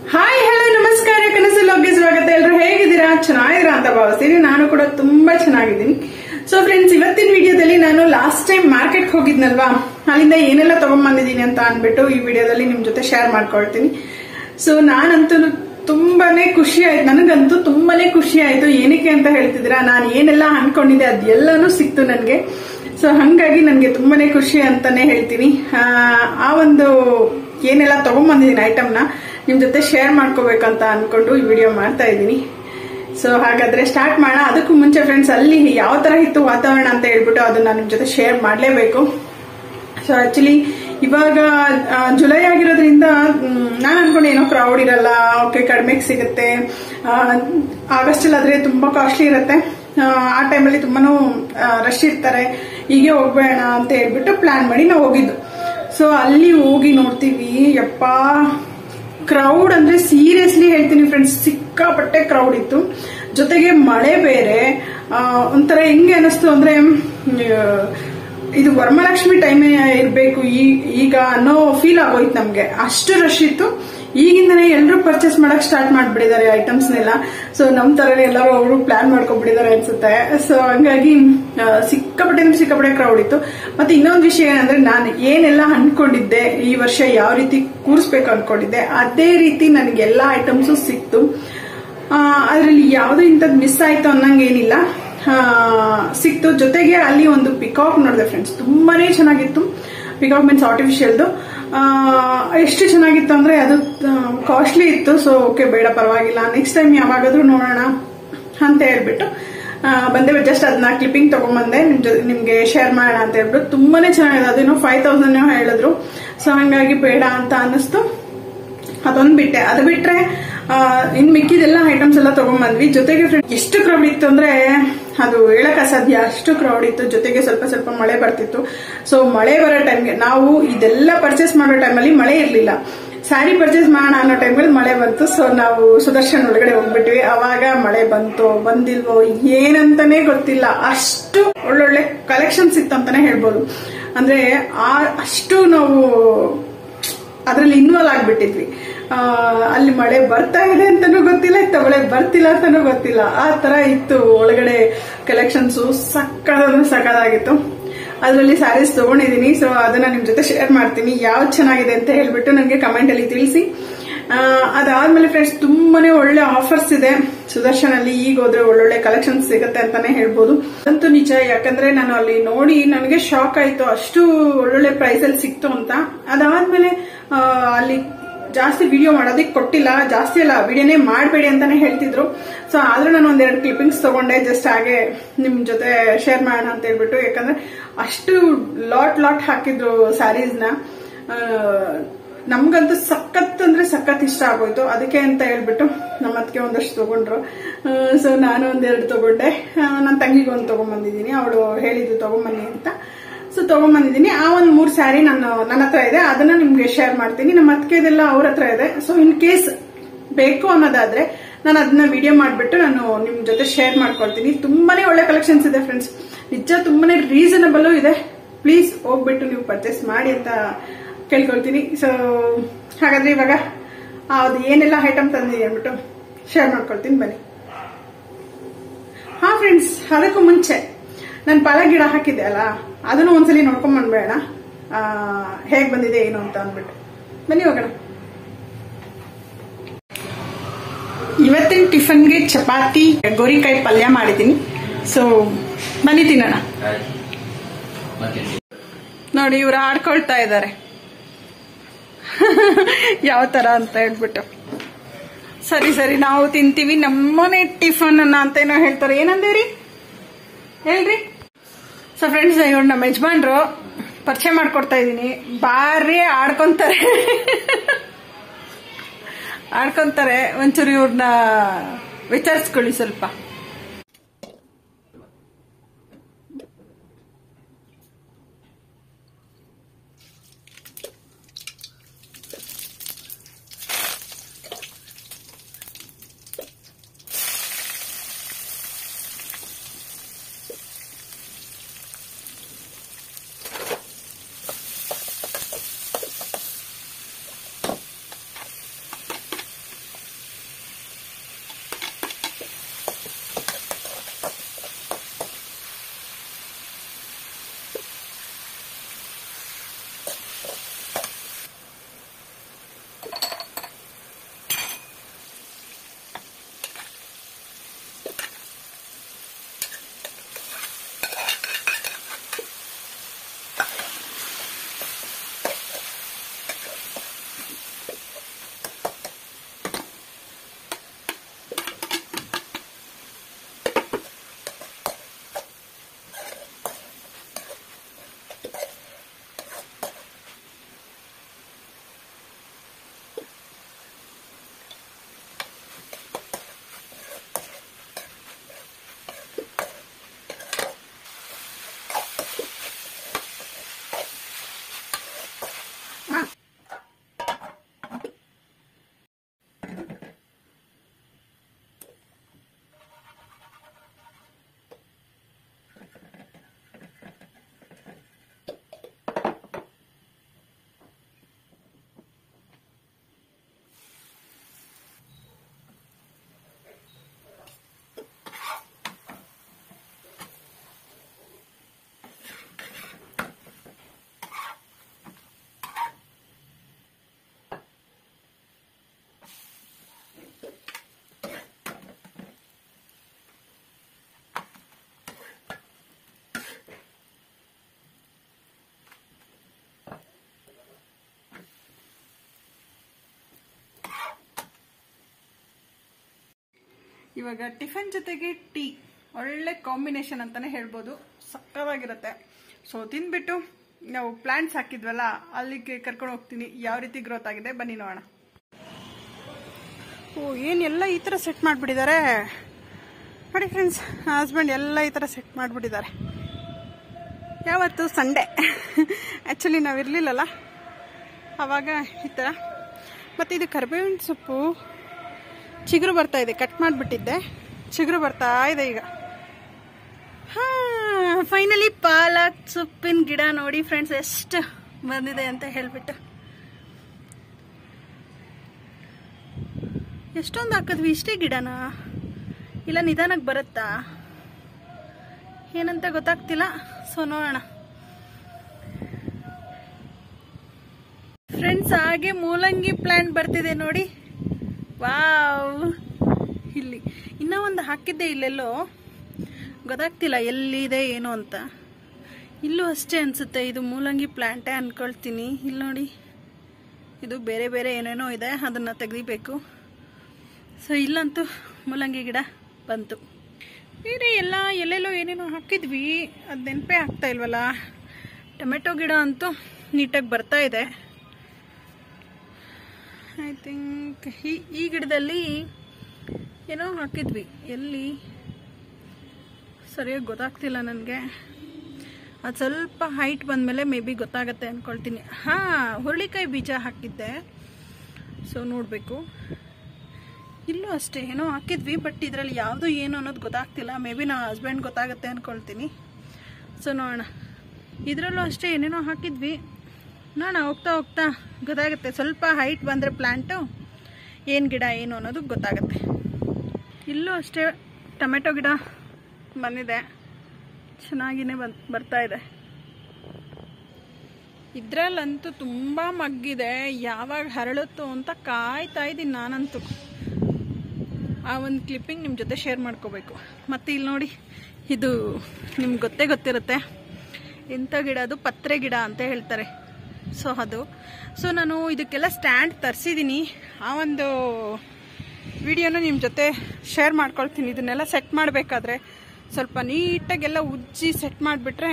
hi hello ನಮಸ್ಕಾರ ಕನಸು ಲೋಕ್ಗೆ ಸ್ವಾಗತ ಎಲ್ಲರೂ ಹೇಗಿದ್ದೀರಾ ಚೆನ್ನಾಗಿದ್ದೀರಾ ಅಂತ ಭಾವಿಸ್ತೀನಿ ನಾನು ಕೂಡ ತುಂಬಾ ಚೆನ್ನಾಗಿದ್ದೀನಿ ಸೊ ಫ್ರೆಂಡ್ಸ್ ಇವತ್ತಿನ ವಿಡಿಯೋದಲ್ಲಿ ನಾನು ಲಾಸ್ಟ್ ಟೈಮ್ ಮಾರ್ಕೆಟ್ ಹೋಗಿದ್ನಲ್ವಾ ಅಲ್ಲಿಂದ ಏನೆಲ್ಲ ತಗೊಂಡ್ಬಂದಿದ್ದೀನಿ ಅಂತ ಅನ್ಬಿಟ್ಟು ಈ ವಿಡಿಯೋದಲ್ಲಿ ನಿಮ್ ಜೊತೆ ಶೇರ್ ಮಾಡ್ಕೊಳ್ತೀನಿ ಸೊ ನಾನಂತೂ ತುಂಬಾನೇ ಖುಷಿ ಆಯ್ತು ನನಗಂತೂ ತುಂಬಾನೇ ಖುಷಿ ಆಯ್ತು ಏನಕ್ಕೆ ಅಂತ ಹೇಳ್ತಿದ್ದೀರಾ ನಾನು ಏನೆಲ್ಲ ಅನ್ಕೊಂಡಿದ್ದೆ ಅದೆಲ್ಲನೂ ಸಿಕ್ತು ನನಗೆ ಸೊ ಹಂಗಾಗಿ ನನಗೆ ತುಂಬಾನೇ ಖುಷಿ ಅಂತಾನೆ ಹೇಳ್ತೀನಿ ಆ, ಆ ಒಂದು ಏನೆಲ್ಲ ತಗೊಂಡ್ಬಂದಿದ್ದೀನಿ ಐಟಮ್ನ ನಿಮ್ ಜೊತೆ ಶೇರ್ ಮಾಡ್ಕೋಬೇಕಂತ ಅನ್ಕೊಂಡು ಈ ವಿಡಿಯೋ ಮಾಡ್ತಾ ಇದ್ದೀನಿ ಸೊ ಹಾಗಾದ್ರೆ ಸ್ಟಾರ್ಟ್ ಮಾಡೋಣ ಅದಕ್ಕೂ ಮುಂಚೆ ಫ್ರೆಂಡ್ಸ್ ಅಲ್ಲಿ ಯಾವ ತರ ಇತ್ತು ವಾತಾವರಣ ಅಂತ ಹೇಳ್ಬಿಟ್ಟು ಅದನ್ನ ನಿಮ್ ಜೊತೆ ಶೇರ್ ಮಾಡಲೇಬೇಕು ಸೊ ಆಕ್ಚುಲಿ ಇವಾಗ ಆ, ಜುಲೈ ಆಗಿರೋದ್ರಿಂದ ನಾನು ಅನ್ಕೊಂಡೆ ಏನೋ ಕ್ರೌಡ್ ಇರಲ್ಲ ಓಕೆ ಕಡಿಮೆಗೆ ಸಿಗುತ್ತೆ ಆಗಸ್ಟ್ ಆದ್ರೆ ತುಂಬಾ ಕಾಸ್ಟ್ಲಿ ಇರುತ್ತೆ ಆ, ಆ ಟೈಮಲ್ಲಿ ತುಂಬಾನು ರಶ್ ಇರ್ತಾರೆ ಹೀಗೆ ಹೋಗ್ಬೇಡ ಅಂತ ಹೇಳ್ಬಿಟ್ಟು ಪ್ಲಾನ್ ಮಾಡಿ ನಾವು ಹೋಗಿದ್ದು ಸೊ ಅಲ್ಲಿ ಹೋಗಿ ನೋಡ್ತೀವಿ ಯಪ್ಪಾ ಕ್ರೌಡ್ ಅಂದ್ರೆ ಸೀರಿಯಸ್ಲಿ ಹೇಳ್ತೀನಿ ಫ್ರೆಂಡ್ಸ್ ಸಿಕ್ಕಾಪಟ್ಟೆ ಕ್ರೌಡ್ ಇತ್ತು ಜೊತೆಗೆ ಮಳೆ ಬೇರೆ ಆ, ಒಂಥರ ಹೆಂಗೆ ಅನಿಸ್ತು ಅಂದ್ರೆ ಆ, ಇದು ವರಮಹಾಲಕ್ಷ್ಮಿ ಟೈಮ್ ಇರಬೇಕು ಈಗ ಅನ್ನೋ ಫೀಲ್ ಆಗೋಯ್ತು ನಮ್ಗೆ ಅಷ್ಟು ರಶ್ ಇತ್ತು ಈಗಿಂದನೇ ಎಲ್ಲರೂ ಪರ್ಚೇಸ್ ಮಾಡಕ್ ಸ್ಟಾರ್ಟ್ ಮಾಡ್ಬಿಟ್ಟಿದ್ದಾರೆ ಐಟಮ್ಸ್ನೆಲ್ಲ ಸೊ ನಮ್ ತರನೇ ಎಲ್ಲರೂ ಅವರು ಪ್ಲಾನ್ ಮಾಡ್ಕೊಂಡ್ಬಿಟ್ಟಿದ್ದಾರೆ ಅನ್ಸುತ್ತೆ ಸೊ ಹಂಗಾಗಿ ಆ, ಸಿಕ್ಕಾಪಟ್ಟೆ ಅಂದ್ರೆ ಸಿಕ್ಕಾಪಟ್ಟೆ ಕ್ರೌಡ್ ಇತ್ತು ಮತ್ತೆ ಇನ್ನೊಂದು ವಿಷಯ ಏನಂದ್ರೆ ನಾನು ಏನೆಲ್ಲ ಅನ್ಕೊಂಡಿದ್ದೆ ಈ ವರ್ಷ ಯಾವ ರೀತಿ ಕೂರಿಸ್ಬೇಕು ಅನ್ಕೊಂಡಿದ್ದೆ ಅದೇ ರೀತಿ ನನಗೆ ಎಲ್ಲಾ ಐಟಮ್ಸು ಸಿಕ್ತು ಅದರಲ್ಲಿ ಯಾವ್ದು ಇಂಥದ್ದು ಮಿಸ್ ಆಯ್ತು ಅನ್ನಂಗೇನಿಲ್ಲ ಆ, ಸಿಕ್ತು ಜೊತೆಗೆ ಅಲ್ಲಿ ಒಂದು ಪಿಕಾಕ್ ನೋಡಿದೆ ಫ್ರೆಂಡ್ಸ್ ತುಂಬಾನೇ ಚೆನ್ನಾಗಿತ್ತು ಪಿಕಾಕ್ ಮೀನ್ಸ್ ಆರ್ಟಿಫಿಷಿಯಲ್ದು ಎಷ್ಟು ಚೆನ್ನಾಗಿತ್ತು ಅಂದ್ರೆ ಅದು ಕಾಸ್ಟ್ಲಿ ಇತ್ತು ಸೊ ಓಕೆ ಬೇಡ ಪರವಾಗಿಲ್ಲ ನೆಕ್ಸ್ಟ್ ಟೈಮ್ ಯಾವಾಗಾದ್ರೂ ನೋಡೋಣ ಅಂತ ಹೇಳ್ಬಿಟ್ಟು ಆ, ಬಂದೆ ಜಸ್ಟ್ ಅದನ್ನ ಕ್ಲಿಪ್ಪಿಂಗ್ ತಗೊಂಡ್ಬಂದೆ ನಿಮ್ ಜೊ- ನಿಮ್ಗೆ ಶೇರ್ ಮಾಡೋಣ ಅಂತ ಹೇಳ್ಬಿಟ್ಟು ತುಂಬಾನೇ ಚೆನ್ನಾಗಿದೆ ಅದೇನೋ ಫೈವ್ ತೌಸಂಡ್ ಹೇಳಿದ್ರು ಸೊ ಹಂಗಾಗಿ ಬೇಡ ಅಂತ ಅನ್ನಿಸ್ತು ಅದೊಂದ್ ಬಿಟ್ಟೆ ಅದು ಬಿಟ್ರೆ ಆ, ಇನ್ ಮಿಕ್ಕಿದೆಲ್ಲ ಐಟಮ್ಸ್ ಎಲ್ಲ ತಗೊಂಡ್ಬಂದ್ವಿ ಜೊತೆಗೆ friend ಎಷ್ಟು ಕ್ರೌಡ್ ಇತ್ತು ಅಂದ್ರೆ ಅದು ಹೇಳಕ್ ಅಸಾಧ್ಯ ಅಷ್ಟು ಕ್ರೌಡ್ ಇತ್ತು ಜೊತೆಗೆ ಸ್ವಲ್ಪ ಸ್ವಲ್ಪ ಮಳೆ ಬರ್ತಿತ್ತು ಸೊ ಮಳೆ ಬರೋ ಟೈಮ್ಗೆ ನಾವು ಇದೆಲ್ಲ ಪರ್ಚೇಸ್ ಮಾಡೋ ಟೈಮಲ್ಲಿ ಮಳೆ ಇರ್ಲಿಲ್ಲ ಸ್ಯಾರಿ ಪರ್ಚೇಸ್ ಮಾಡೋಣ ಅನ್ನೋ ಟೈಮಲ್ಲಿ ಮಳೆ ಬಂತು ಸೊ ನಾವು ಸುದರ್ಶನ್ ಒಳಗಡೆ ಹೋಗ್ಬಿಟ್ವಿ ಅವಾಗ ಮಳೆ ಬಂತು ಬಂದಿಲ್ವೋ ಏನಂತಾನೆ ಗೊತ್ತಿಲ್ಲ ಅಷ್ಟು ಒಳ್ಳೊಳ್ಳೆ ಕಲೆಕ್ಷನ್ಸ್ ಇತ್ತು ಅಂತಾನೆ ಹೇಳ್ಬೋದು ಅಂದ್ರೆ ಆ ಅಷ್ಟು ನಾವು ಅದ್ರಲ್ಲಿ ಇನ್ವಾಲ್ವ್ ಆಗ್ಬಿಟ್ಟಿದ್ವಿ ಆ, ಅಲ್ಲಿ ಮಳೆ ಬರ್ತಾ ಇದೆ ಅಂತಾನೂ ಗೊತ್ತಿಲ್ಲ ಇತ್ತ ಮಳೆ ಬರ್ತಿಲ್ಲ ಅಂತಾನೂ ಗೊತ್ತಿಲ್ಲ ಆ ತರ ಇತ್ತು ಒಳಗಡೆ ಕಲೆಕ್ಷನ್ಸ್ ಸಕ್ಕದಾದ್ರೂ ಸಕ್ಕದಾಗಿತ್ತು ಅದರಲ್ಲಿ ಸ್ಯಾರೀಸ್ ತಗೊಂಡಿದ್ದೀನಿ ಸೊ ಅದನ್ನ ನಿಮ್ ಜೊತೆ ಶೇರ್ ಮಾಡ್ತೀನಿ ಯಾವ್ದು ಚೆನ್ನಾಗಿದೆ ಅಂತ ಹೇಳ್ಬಿಟ್ಟು ನನಗೆ ಕಮೆಂಟ್ ಅಲ್ಲಿ ತಿಳಿಸಿ ಆ, ಅದಾದ್ಮೇಲೆ ಫ್ರೆಂಡ್ಸ್ ತುಂಬಾನೇ ಒಳ್ಳೆ ಆಫರ್ಸ್ ಇದೆ ಸುದರ್ಶನ್ ಅಲ್ಲಿ ಈಗ ಹೋದ್ರೆ ಒಳ್ಳೊಳ್ಳೆ ಕಲೆಕ್ಷನ್ಸ್ ಸಿಗುತ್ತೆ ಅಂತಾನೆ ಹೇಳ್ಬೋದು ಅದಂತೂ ನಿಜ ಯಾಕಂದ್ರೆ ನಾನು ಅಲ್ಲಿ ನೋಡಿ ನನಗೆ ಶಾಕ್ ಆಯ್ತು ಅಷ್ಟು ಒಳ್ಳೊಳ್ಳೆ ಪ್ರೈಸ್ ಅಲ್ಲಿ ಸಿಕ್ತು ಅಂತ ಅದಾದ್ಮೇಲೆ ಆ, ಅಲ್ಲಿ ಜಾಸ್ತಿ ವಿಡಿಯೋ ಮಾಡೋದಕ್ಕೆ ಕೊಟ್ಟಿಲ್ಲ ಜಾಸ್ತಿ ಅಲ್ಲ ವಿಡಿಯೋನೇ ಮಾಡಬೇಡಿ ಅಂತಾನೆ ಹೇಳ್ತಿದ್ರು ಸೊ ಆದ್ರೂ ನಾನು ಒಂದೆರಡು ಕ್ಲಿಪ್ಪಿಂಗ್ಸ್ ತಗೊಂಡೆ ಜಸ್ಟ್ ಹಾಗೆ ನಿಮ್ ಜೊತೆ ಶೇರ್ ಮಾಡೋಣ ಅಂತ ಹೇಳ್ಬಿಟ್ಟು ಯಾಕಂದ್ರೆ ಅಷ್ಟು ಲಾಟ್ ಲಾಟ್ ಹಾಕಿದ್ರು ಸ್ಯಾರೀಸ್ನ ನಮ್ಗಂತೂ ಸಖತ್ ಅಂದ್ರೆ ಸಖತ್ ಇಷ್ಟ ಆಗೋಯ್ತು ಅದಕ್ಕೆ ಅಂತ ಹೇಳ್ಬಿಟ್ಟು ನಮ್ಮ ಅದಕ್ಕೆ ಒಂದಷ್ಟು ತಗೊಂಡ್ರು ಸೊ ನಾನು ಒಂದೆರಡು ತಗೊಂಡೆ ನನ್ನ ತಂಗಿಗೆ ಒಂದು ತಗೊಂಡ್ಬಂದಿದ್ದೀನಿ ಅವಳು ಹೇಳಿದ್ದು ತಗೊಂಬನ್ನಿ ಅಂತ ಸೊ ತಗೊಂಡ್ಬಂದಿದ್ದೀನಿ ಆ ಒಂದು ಮೂರು ಸ್ಯಾರಿ ನಾನು ನನ್ನ ಹತ್ರ ಇದೆ ಅದನ್ನ ನಿಮ್ಗೆ ಶೇರ್ ಮಾಡ್ತೀನಿ ನಮ್ಮ ಅದಕ್ಕೆದೆಲ್ಲ ಅವ್ರ ಹತ್ರ ಇದೆ ಸೊ ಇನ್ ಕೇಸ್ ಬೇಕು ಅನ್ನೋದಾದ್ರೆ ನಾನು ಅದನ್ನ ವಿಡಿಯೋ ಮಾಡ್ಬಿಟ್ಟು ನಾನು ನಿಮ್ ಜೊತೆ ಶೇರ್ ಮಾಡ್ಕೊಳ್ತೀನಿ ತುಂಬಾನೇ ಒಳ್ಳೆ ಕಲೆಕ್ಷನ್ಸ್ ಇದೆ ಫ್ರೆಂಡ್ಸ್ ನಿಜ ತುಂಬಾನೇ ರೀಸನಬಲ್ ಇದೆ ಪ್ಲೀಸ್ ಹೋಗ್ಬಿಟ್ಟು ನೀವು ಪರ್ಚೇಸ್ ಮಾಡಿ ಅಂತ ಕೇಳ್ಕೊಳ್ತೀನಿ ಸೊ ಹಾಗಾದ್ರೆ ಇವಾಗ ಅದು ಏನೆಲ್ಲ ಐಟಮ್ ತಂದಿದ್ದೀನಿ ಅಂದ್ಬಿಟ್ಟು ಶೇರ್ ಮಾಡ್ಕೊಳ್ತೀನಿ ಬನ್ನಿ ಹಾ ಫ್ರೆಂಡ್ಸ್ ಅದಕ್ಕೂ ಮುಂಚೆ ನಾನು ಪಾಲ ಗಿಡ ಹಾಕಿದ್ದೆ ಅಲ್ಲ ಅದನ್ನು ಒಂದ್ಸಲಿ ನೋಡ್ಕೊಂಡ್ ಬಂದ್ಬೇಡ ಹೇಗ್ ಬಂದಿದೆ ಏನು ಅಂತ ಅಂದ್ಬಿಟ್ಟು ಬನ್ನಿ ಹೋಗೋಣ ಇವತ್ತಿನ ಟಿಫನ್ಗೆ ಚಪಾತಿ ಗೋರಿಕಾಯಿ ಪಲ್ಯ ಮಾಡಿದ್ದೀನಿ ಸೊ ಬನ್ನಿ ತಿನ್ನೋಣ ನೋಡಿ ಇವ್ರು ಆಡ್ಕೊಳ್ತಾ ಇದ್ದಾರೆ ಯಾವ ತರ ಅಂತ ಹೇಳ್ಬಿಟ್ಟು ಸರಿ ಸರಿ ನಾವು ತಿಂತೀವಿ ನಮ್ಮನೆ ಟಿಫನ್ ಅನ್ನ ಅಂತ ಏನೋ ಹೇಳ್ತಾರೆ ಏನಂದೇರಿ ಹೇಳ್ರಿ ಸೊ ಫ್ರೆಂಡ್ಸ್ ಇವ್ರು ನಮ್ಮ ಯಜಮಾನ್ರು ಪರಿಚಯ ಮಾಡ್ಕೊಡ್ತಾ ಇದ್ದೀನಿ ಬಾರಿ ಆಡ್ಕೊಂತಾರೆ ಆಡ್ಕೊಂತಾರೆ ಒಂಚೂರು ಇವ್ರನ್ನ ವಿಚಾರಿಸ್ಕೊಳ್ಳಿ ಸ್ವಲ್ಪ ಇವಾಗ ಟಿಫನ್ ಜೊತೆಗೆ ಟೀ ಒಳ್ಳೆ ಕಾಂಬಿನೇಷನ್ ಅಂತಾನೆ ಹೇಳ್ಬೋದು ಸಕ್ಕತ್ತಾಗಿರುತ್ತೆ ಸೊ ತಿಂದ್ಬಿಟ್ಟು ನಾವು ಪ್ಲಾಂಟ್ಸ್ ಹಾಕಿದ್ವಲ್ಲ ಅಲ್ಲಿಗೆ ಕರ್ಕೊಂಡು ಹೋಗ್ತೀನಿ ಯಾವ ರೀತಿ ಗ್ರೋತ್ ಆಗಿದೆ ಬನ್ನಿ ನೋಡೋಣ ಓ ಏನೆಲ್ಲ ಈ ಥರ ಸೆಟ್ ಮಾಡಿಬಿಟ್ಟಿದ್ದಾರೆ ನೋಡಿ ಫ್ರೆಂಡ್ಸ್ ಹಸ್ಬೆಂಡ್ ಎಲ್ಲ ಈ ಥರ ಸೆಟ್ ಮಾಡಿಬಿಟ್ಟಿದ್ದಾರೆ ಯಾವತ್ತು ಸಂಡೇ ಆ್ಯಕ್ಚುಲಿ ನಾವು ಇರಲಿಲ್ಲಲ್ಲ ಆವಾಗ ಈ ಥರ ಮತ್ತು ಇದು ಕರಿಬೇವಿನ ಸೊಪ್ಪು ಚಿಗುರು ಬರ್ತಾ ಇದೆ ಕಟ್ ಮಾಡಿಬಿಟ್ಟಿದ್ದೆ ಚಿಗುರು ಬರ್ತಾ ಇದೆ ಈಗ ಹಾ ಫೈನಲಿ ಪಾಲಕ್ ಸೊಪ್ಪಿನ ಗಿಡ ನೋಡಿ ಫ್ರೆಂಡ್ಸ್ ಎಷ್ಟು ಬಂದಿದೆ ಅಂತ ಹೇಳ್ಬಿಟ್ಟು ಎಷ್ಟೊಂದು ಹಾಕಿದ್ವಿ ಇಷ್ಟೇ ಗಿಡನ ಇಲ್ಲ ನಿಧಾನಕ್ಕೆ ಬರುತ್ತಾ ಏನಂತ ಗೊತ್ತಾಗ್ತಿಲ್ಲ ಸೊ ನೋಡೋಣ ಫ್ರೆಂಡ್ಸ್ ಹಾಗೆ ಮೂಲಂಗಿ ಪ್ಲಾಂಟ್ ಬರ್ತಿದೆ ನೋಡಿ ವಾವ್ ಇಲ್ಲಿ ಇನ್ನೂ ಒಂದು ಹಾಕಿದ್ದೆ ಇಲ್ಲೆಲ್ಲೋ ಗೊತ್ತಾಗ್ತಿಲ್ಲ ಎಲ್ಲಿದೆ ಏನು ಅಂತ ಇಲ್ಲೂ ಅಷ್ಟೇ ಅನ್ಸುತ್ತೆ ಇದು ಮೂಲಂಗಿ ಪ್ಲಾಂಟೇ ಅನ್ಕೊಳ್ತೀನಿ ಇಲ್ಲಿ ನೋಡಿ ಇದು ಬೇರೆ ಬೇರೆ ಏನೇನೋ ಇದೆ ಅದನ್ನು ತೆಗಿಬೇಕು ಸೊ ಇಲ್ಲಂತೂ ಮೂಲಂಗಿ ಗಿಡ ಬಂತು ಬೇರೆ ಎಲ್ಲ ಎಲ್ಲೆಲ್ಲೋ ಏನೇನೋ ಹಾಕಿದ್ವಿ ಅದು ನೆನಪೇ ಆಗ್ತಾ ಇಲ್ವಲ್ಲ ಟೊಮೆಟೊ ಗಿಡ ಅಂತೂ ನೀಟಾಗಿ ಬರ್ತಾ ಇದೆ ಐ ಥಿಂಕ್ ಈ ಈ ಗಿಡದಲ್ಲಿ ಏನೋ ಹಾಕಿದ್ವಿ ಎಲ್ಲಿ ಸರಿಯಾಗಿ ಗೊತ್ತಾಗ್ತಿಲ್ಲ ನನಗೆ ಅದು ಸ್ವಲ್ಪ ಹೈಟ್ ಬಂದಮೇಲೆ ಮೇ ಬಿ ಗೊತ್ತಾಗತ್ತೆ ಅಂದ್ಕೊಳ್ತೀನಿ ಹಾಂ ಹುರುಳಿಕಾಯಿ ಬೀಜ ಹಾಕಿದ್ದೆ ಸೊ ನೋಡಬೇಕು ಇಲ್ಲೂ ಅಷ್ಟೇ ಏನೋ ಹಾಕಿದ್ವಿ ಬಟ್ ಇದರಲ್ಲಿ ಯಾವುದು ಏನು ಅನ್ನೋದು ಗೊತ್ತಾಗ್ತಿಲ್ಲ ಮೇ ಬಿ ನಾವು ಹಸ್ಬೆಂಡ್ ಗೊತ್ತಾಗುತ್ತೆ ಅಂದ್ಕೊಳ್ತೀನಿ ಸೊ ನೋಡೋಣ ಇದರಲ್ಲೂ ಅಷ್ಟೇ ಏನೇನೋ ಹಾಕಿದ್ವಿ ನೋಡೋಣ ಹೋಗ್ತಾ ಹೋಗ್ತಾ ಗೊತ್ತಾಗುತ್ತೆ ಸ್ವಲ್ಪ ಹೈಟ್ ಬಂದರೆ ಪ್ಲ್ಯಾಂಟು ಏನು ಗಿಡ ಏನು ಅನ್ನೋದು ಗೊತ್ತಾಗುತ್ತೆ ಇಲ್ಲೂ ಅಷ್ಟೇ ಟೊಮೆಟೊ ಗಿಡ ಬಂದಿದೆ ಚೆನ್ನಾಗಿನೇ ಬಂದ್ ಬರ್ತಾ ಇದೆ ಇದ್ರಲ್ಲಂತೂ ತುಂಬ ಮಗ್ಗಿದೆ ಯಾವಾಗ ಹರಳುತ್ತೋ ಅಂತ ಕಾಯ್ತಾ ಇದ್ದೀನಿ ನಾನಂತೂ ಆ ಒಂದು ಕ್ಲಿಪ್ಪಿಂಗ್ ನಿಮ್ಮ ಜೊತೆ ಶೇರ್ ಮಾಡ್ಕೋಬೇಕು ಮತ್ತು ಇಲ್ಲಿ ನೋಡಿ ಇದು ನಿಮ್ಗೆ ಗೊತ್ತೇ ಗೊತ್ತಿರುತ್ತೆ ಎಂಥ ಗಿಡ ಅದು ಪತ್ರೆ ಗಿಡ ಅಂತ ಹೇಳ್ತಾರೆ ಸೊ ಅದು ಸೊ ನಾನು ಇದಕ್ಕೆಲ್ಲ ಸ್ಟ್ಯಾಂಡ್ ತರಿಸಿದ್ದೀನಿ ಆ ಒಂದು ವಿಡಿಯೋನ ನಿಮ್ಮ ಜೊತೆ ಶೇರ್ ಮಾಡ್ಕೊಳ್ತೀನಿ ಇದನ್ನೆಲ್ಲ ಸೆಟ್ ಮಾಡಬೇಕಾದ್ರೆ ಸ್ವಲ್ಪ ನೀಟಾಗೆಲ್ಲ ಉಜ್ಜಿ ಸೆಟ್ ಮಾಡಿಬಿಟ್ರೆ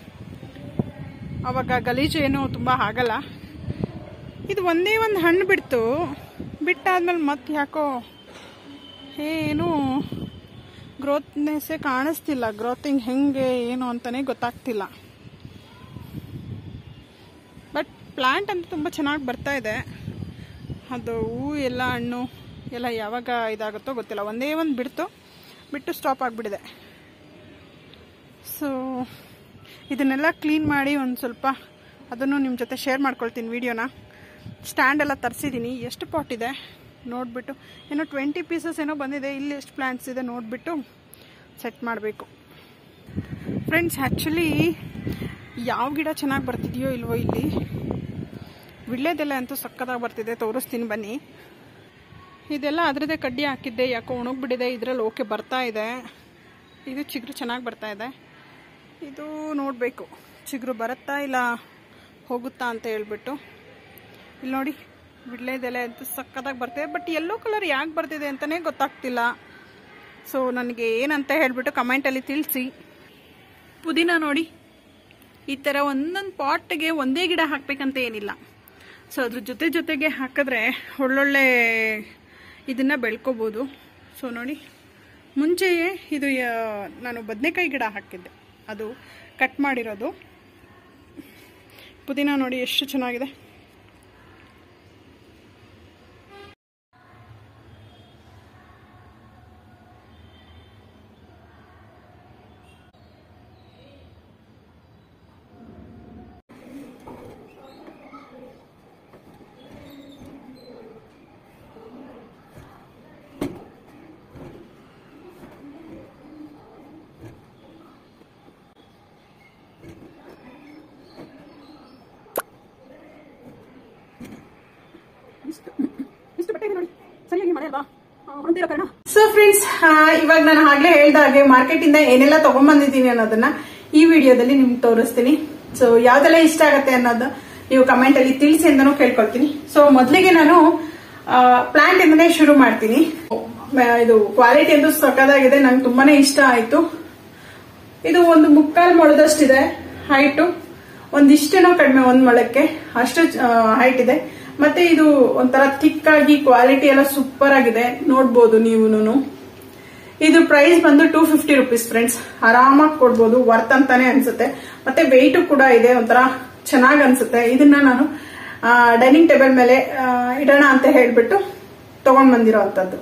ಅವಾಗ ಗಲೀಜು ಏನೂ ತುಂಬ ಆಗಲ್ಲ ಇದು ಒಂದೇ ಒಂದು ಹಣ್ಣು ಬಿಡ್ತು ಬಿಟ್ಟಾದ್ಮೇಲೆ ಮತ್ತೆ ಯಾಕೋ ಏನು ಗ್ರೋತ್ನೆಸ್ಸೇ ಕಾಣಿಸ್ತಿಲ್ಲ ಗ್ರೋತಿಂಗ್ ಹೆಂಗೆ ಏನು ಅಂತಲೇ ಗೊತ್ತಾಗ್ತಿಲ್ಲ ಬಟ್ ಪ್ಲಾಂಟ್ ಅಂತೂ ತುಂಬ ಚೆನ್ನಾಗಿ ಬರ್ತಾ ಇದೆ ಅದು ಹೂ ಎಲ್ಲ ಹಣ್ಣು ಎಲ್ಲ ಯಾವಾಗ ಇದಾಗುತ್ತೋ ಗೊತ್ತಿಲ್ಲ ಒಂದೇ ಒಂದು ಬಿಡ್ತು ಬಿಟ್ಟು ಸ್ಟಾಪ್ ಆಗಿಬಿಟ್ಟಿದೆ ಸೊ ಇದನ್ನೆಲ್ಲ ಕ್ಲೀನ್ ಮಾಡಿ ಒಂದು ಸ್ವಲ್ಪ ಅದನ್ನು ನಿಮ್ಮ ಜೊತೆ ಶೇರ್ ಮಾಡ್ಕೊಳ್ತೀನಿ ವಿಡಿಯೋನ ಸ್ಟ್ಯಾಂಡ್ ಎಲ್ಲ ತರಿಸಿದ್ದೀನಿ ಎಷ್ಟು ಪಾಟ್ ಇದೆ ನೋಡಿಬಿಟ್ಟು ಏನೋ ಟ್ವೆಂಟಿ ಪೀಸಸ್ ಏನೋ ಬಂದಿದೆ ಇಲ್ಲಿ ಎಷ್ಟು ಪ್ಲ್ಯಾಂಟ್ಸ್ ಇದೆ ನೋಡಿಬಿಟ್ಟು ಸೆಟ್ ಮಾಡಬೇಕು ಫ್ರೆಂಡ್ಸ್ ಆ್ಯಕ್ಚುಲಿ ಯಾವ ಗಿಡ ಚೆನ್ನಾಗಿ ಬರ್ತಿದೆಯೋ ಇಲ್ವೋ ಇಲ್ಲಿ ವಿಳ್ಳೆದೆಲೆ ಅಂತೂ ಸಕ್ಕತ್ತಾಗಿ ಬರ್ತಿದೆ ತೋರಿಸ್ತೀನಿ ಬನ್ನಿ ಇದೆಲ್ಲ ಅದರದ್ದೇ ಕಡ್ಡಿ ಹಾಕಿದ್ದೆ ಯಾಕೋ ಒಣಗಿಬಿಟ್ಟಿದೆ ಇದರಲ್ಲಿ ಓಕೆ ಬರ್ತಾ ಇದೆ ಇದು ಚಿಗುರು ಚೆನ್ನಾಗಿ ಬರ್ತಾ ಇದೆ ಇದು ನೋಡಬೇಕು ಚಿಗುರು ಬರುತ್ತಾ ಇಲ್ಲ ಹೋಗುತ್ತಾ ಅಂತ ಹೇಳ್ಬಿಟ್ಟು ಇಲ್ಲಿ ನೋಡಿ ವಿಳ್ಳೆದೆಲೆ ಅಂತೂ ಸಕ್ಕತ್ತಾಗಿ ಬರ್ತಿದೆ ಬಟ್ ಯೆಲ್ಲೋ ಕಲರ್ ಯಾಕೆ ಬರ್ತಿದೆ ಅಂತಲೇ ಗೊತ್ತಾಗ್ತಿಲ್ಲ ಸೊ ನನಗೆ ಏನಂತ ಹೇಳ್ಬಿಟ್ಟು ಕಮೆಂಟಲ್ಲಿ ತಿಳಿಸಿ ಪುದೀನ ನೋಡಿ ಈ ಥರ ಒಂದೊಂದು ಪಾಟ್ಗೆ ಒಂದೇ ಗಿಡ ಹಾಕಬೇಕಂತ ಏನಿಲ್ಲ ಸೊ ಅದ್ರ ಜೊತೆ ಜೊತೆಗೆ ಹಾಕಿದ್ರೆ ಒಳ್ಳೊಳ್ಳೆ ಇದನ್ನು ಬೆಳ್ಕೊಬೋದು ಸೊ ನೋಡಿ ಮುಂಚೆಯೇ ಇದು ಯಾ- ನಾನು ಬದನೆಕಾಯಿ ಗಿಡ ಹಾಕಿದ್ದೆ ಅದು ಕಟ್ ಮಾಡಿರೋದು ಪುದೀನ ನೋಡಿ ಎಷ್ಟು ಚೆನ್ನಾಗಿದೆ ಸೊ ಫ್ರೆಂಡ್ಸ್ ಇವಾಗ ನಾನು ಆಗ್ಲೇ ಹೇಳ್ದ ಹಾಗೆ ಮಾರ್ಕೆಟ್ ಇಂದ ಏನೆಲ್ಲ ತಗೊಂಡ್ಬಂದಿದ್ದೀನಿ ಅನ್ನೋದನ್ನ ಈ ವಿಡಿಯೋದಲ್ಲಿ ನಿಮ್ಗೆ ತೋರಿಸ್ತೀನಿ ಸೊ ಯಾವ್ದೆಲ್ಲ ಇಷ್ಟ ಆಗತ್ತೆ ಅನ್ನೋದು ನೀವು ಕಮೆಂಟ್ ಅಲ್ಲಿ ತಿಳಿಸಿ ಅಂತಾನು ಕೇಳ್ಕೊಳ್ತೀನಿ ಸೊ ಮೊದಲಿಗೆ ನಾನು ಪ್ಲಾಂಟ್ ಇಂದನೇ ಶುರು ಮಾಡ್ತೀನಿ ಮ- ಇದು ಕ್ವಾಲಿಟಿ ಅಂತೂ ಸಕ್ಕದಾಗಿದೆ ನಂಗೆ ತುಂಬಾನೇ ಇಷ್ಟ ಆಯ್ತು ಇದು ಒಂದು ಮುಕ್ಕಾಲ್ ಮೊಳದಷ್ಟಿದೆ ಹೈಟು ಒಂದಿಷ್ಟೇನೋ ಕಡಿಮೆ ಒಂದ್ ಮೊಳಕ್ಕೆ ಅಷ್ಟು ಹೈಟ್ ಇದೆ ಮತ್ತೆ ಇದು ಒಂಥರ ಥಿಕ್ ಆಗಿ ಕ್ವಾಲಿಟಿ ಎಲ್ಲ ಸೂಪರ್ ಆಗಿದೆ ನೋಡ್ಬೋದು ನೀವುನು ಇದು ಪ್ರೈಸ್ ಬಂದು ಟೂ ಫಿಫ್ಟಿ ರುಪೀಸ್ ಫ್ರೆಂಡ್ಸ್ ಆರಾಮಾಗಿ ಕೊಡ್ಬೋದು ವರ್ತ್ ಅಂತಾನೆ ಅನ್ಸುತ್ತೆ ಮತ್ತೆ ವೆಯ್ಟ್ ಕೂಡ ಇದೆ ಒಂಥರ ಚೆನ್ನಾಗ್ ಅನ್ಸುತ್ತೆ ಇದನ್ನ ನಾನು ಡೈನಿಂಗ್ ಟೇಬಲ್ ಮೇಲೆ ಆ, ಇಡೋಣ ಅಂತ ಹೇಳ್ಬಿಟ್ಟು ತಗೊಂಡ್ ಬಂದಿರೋ ಅಂತದ್ದು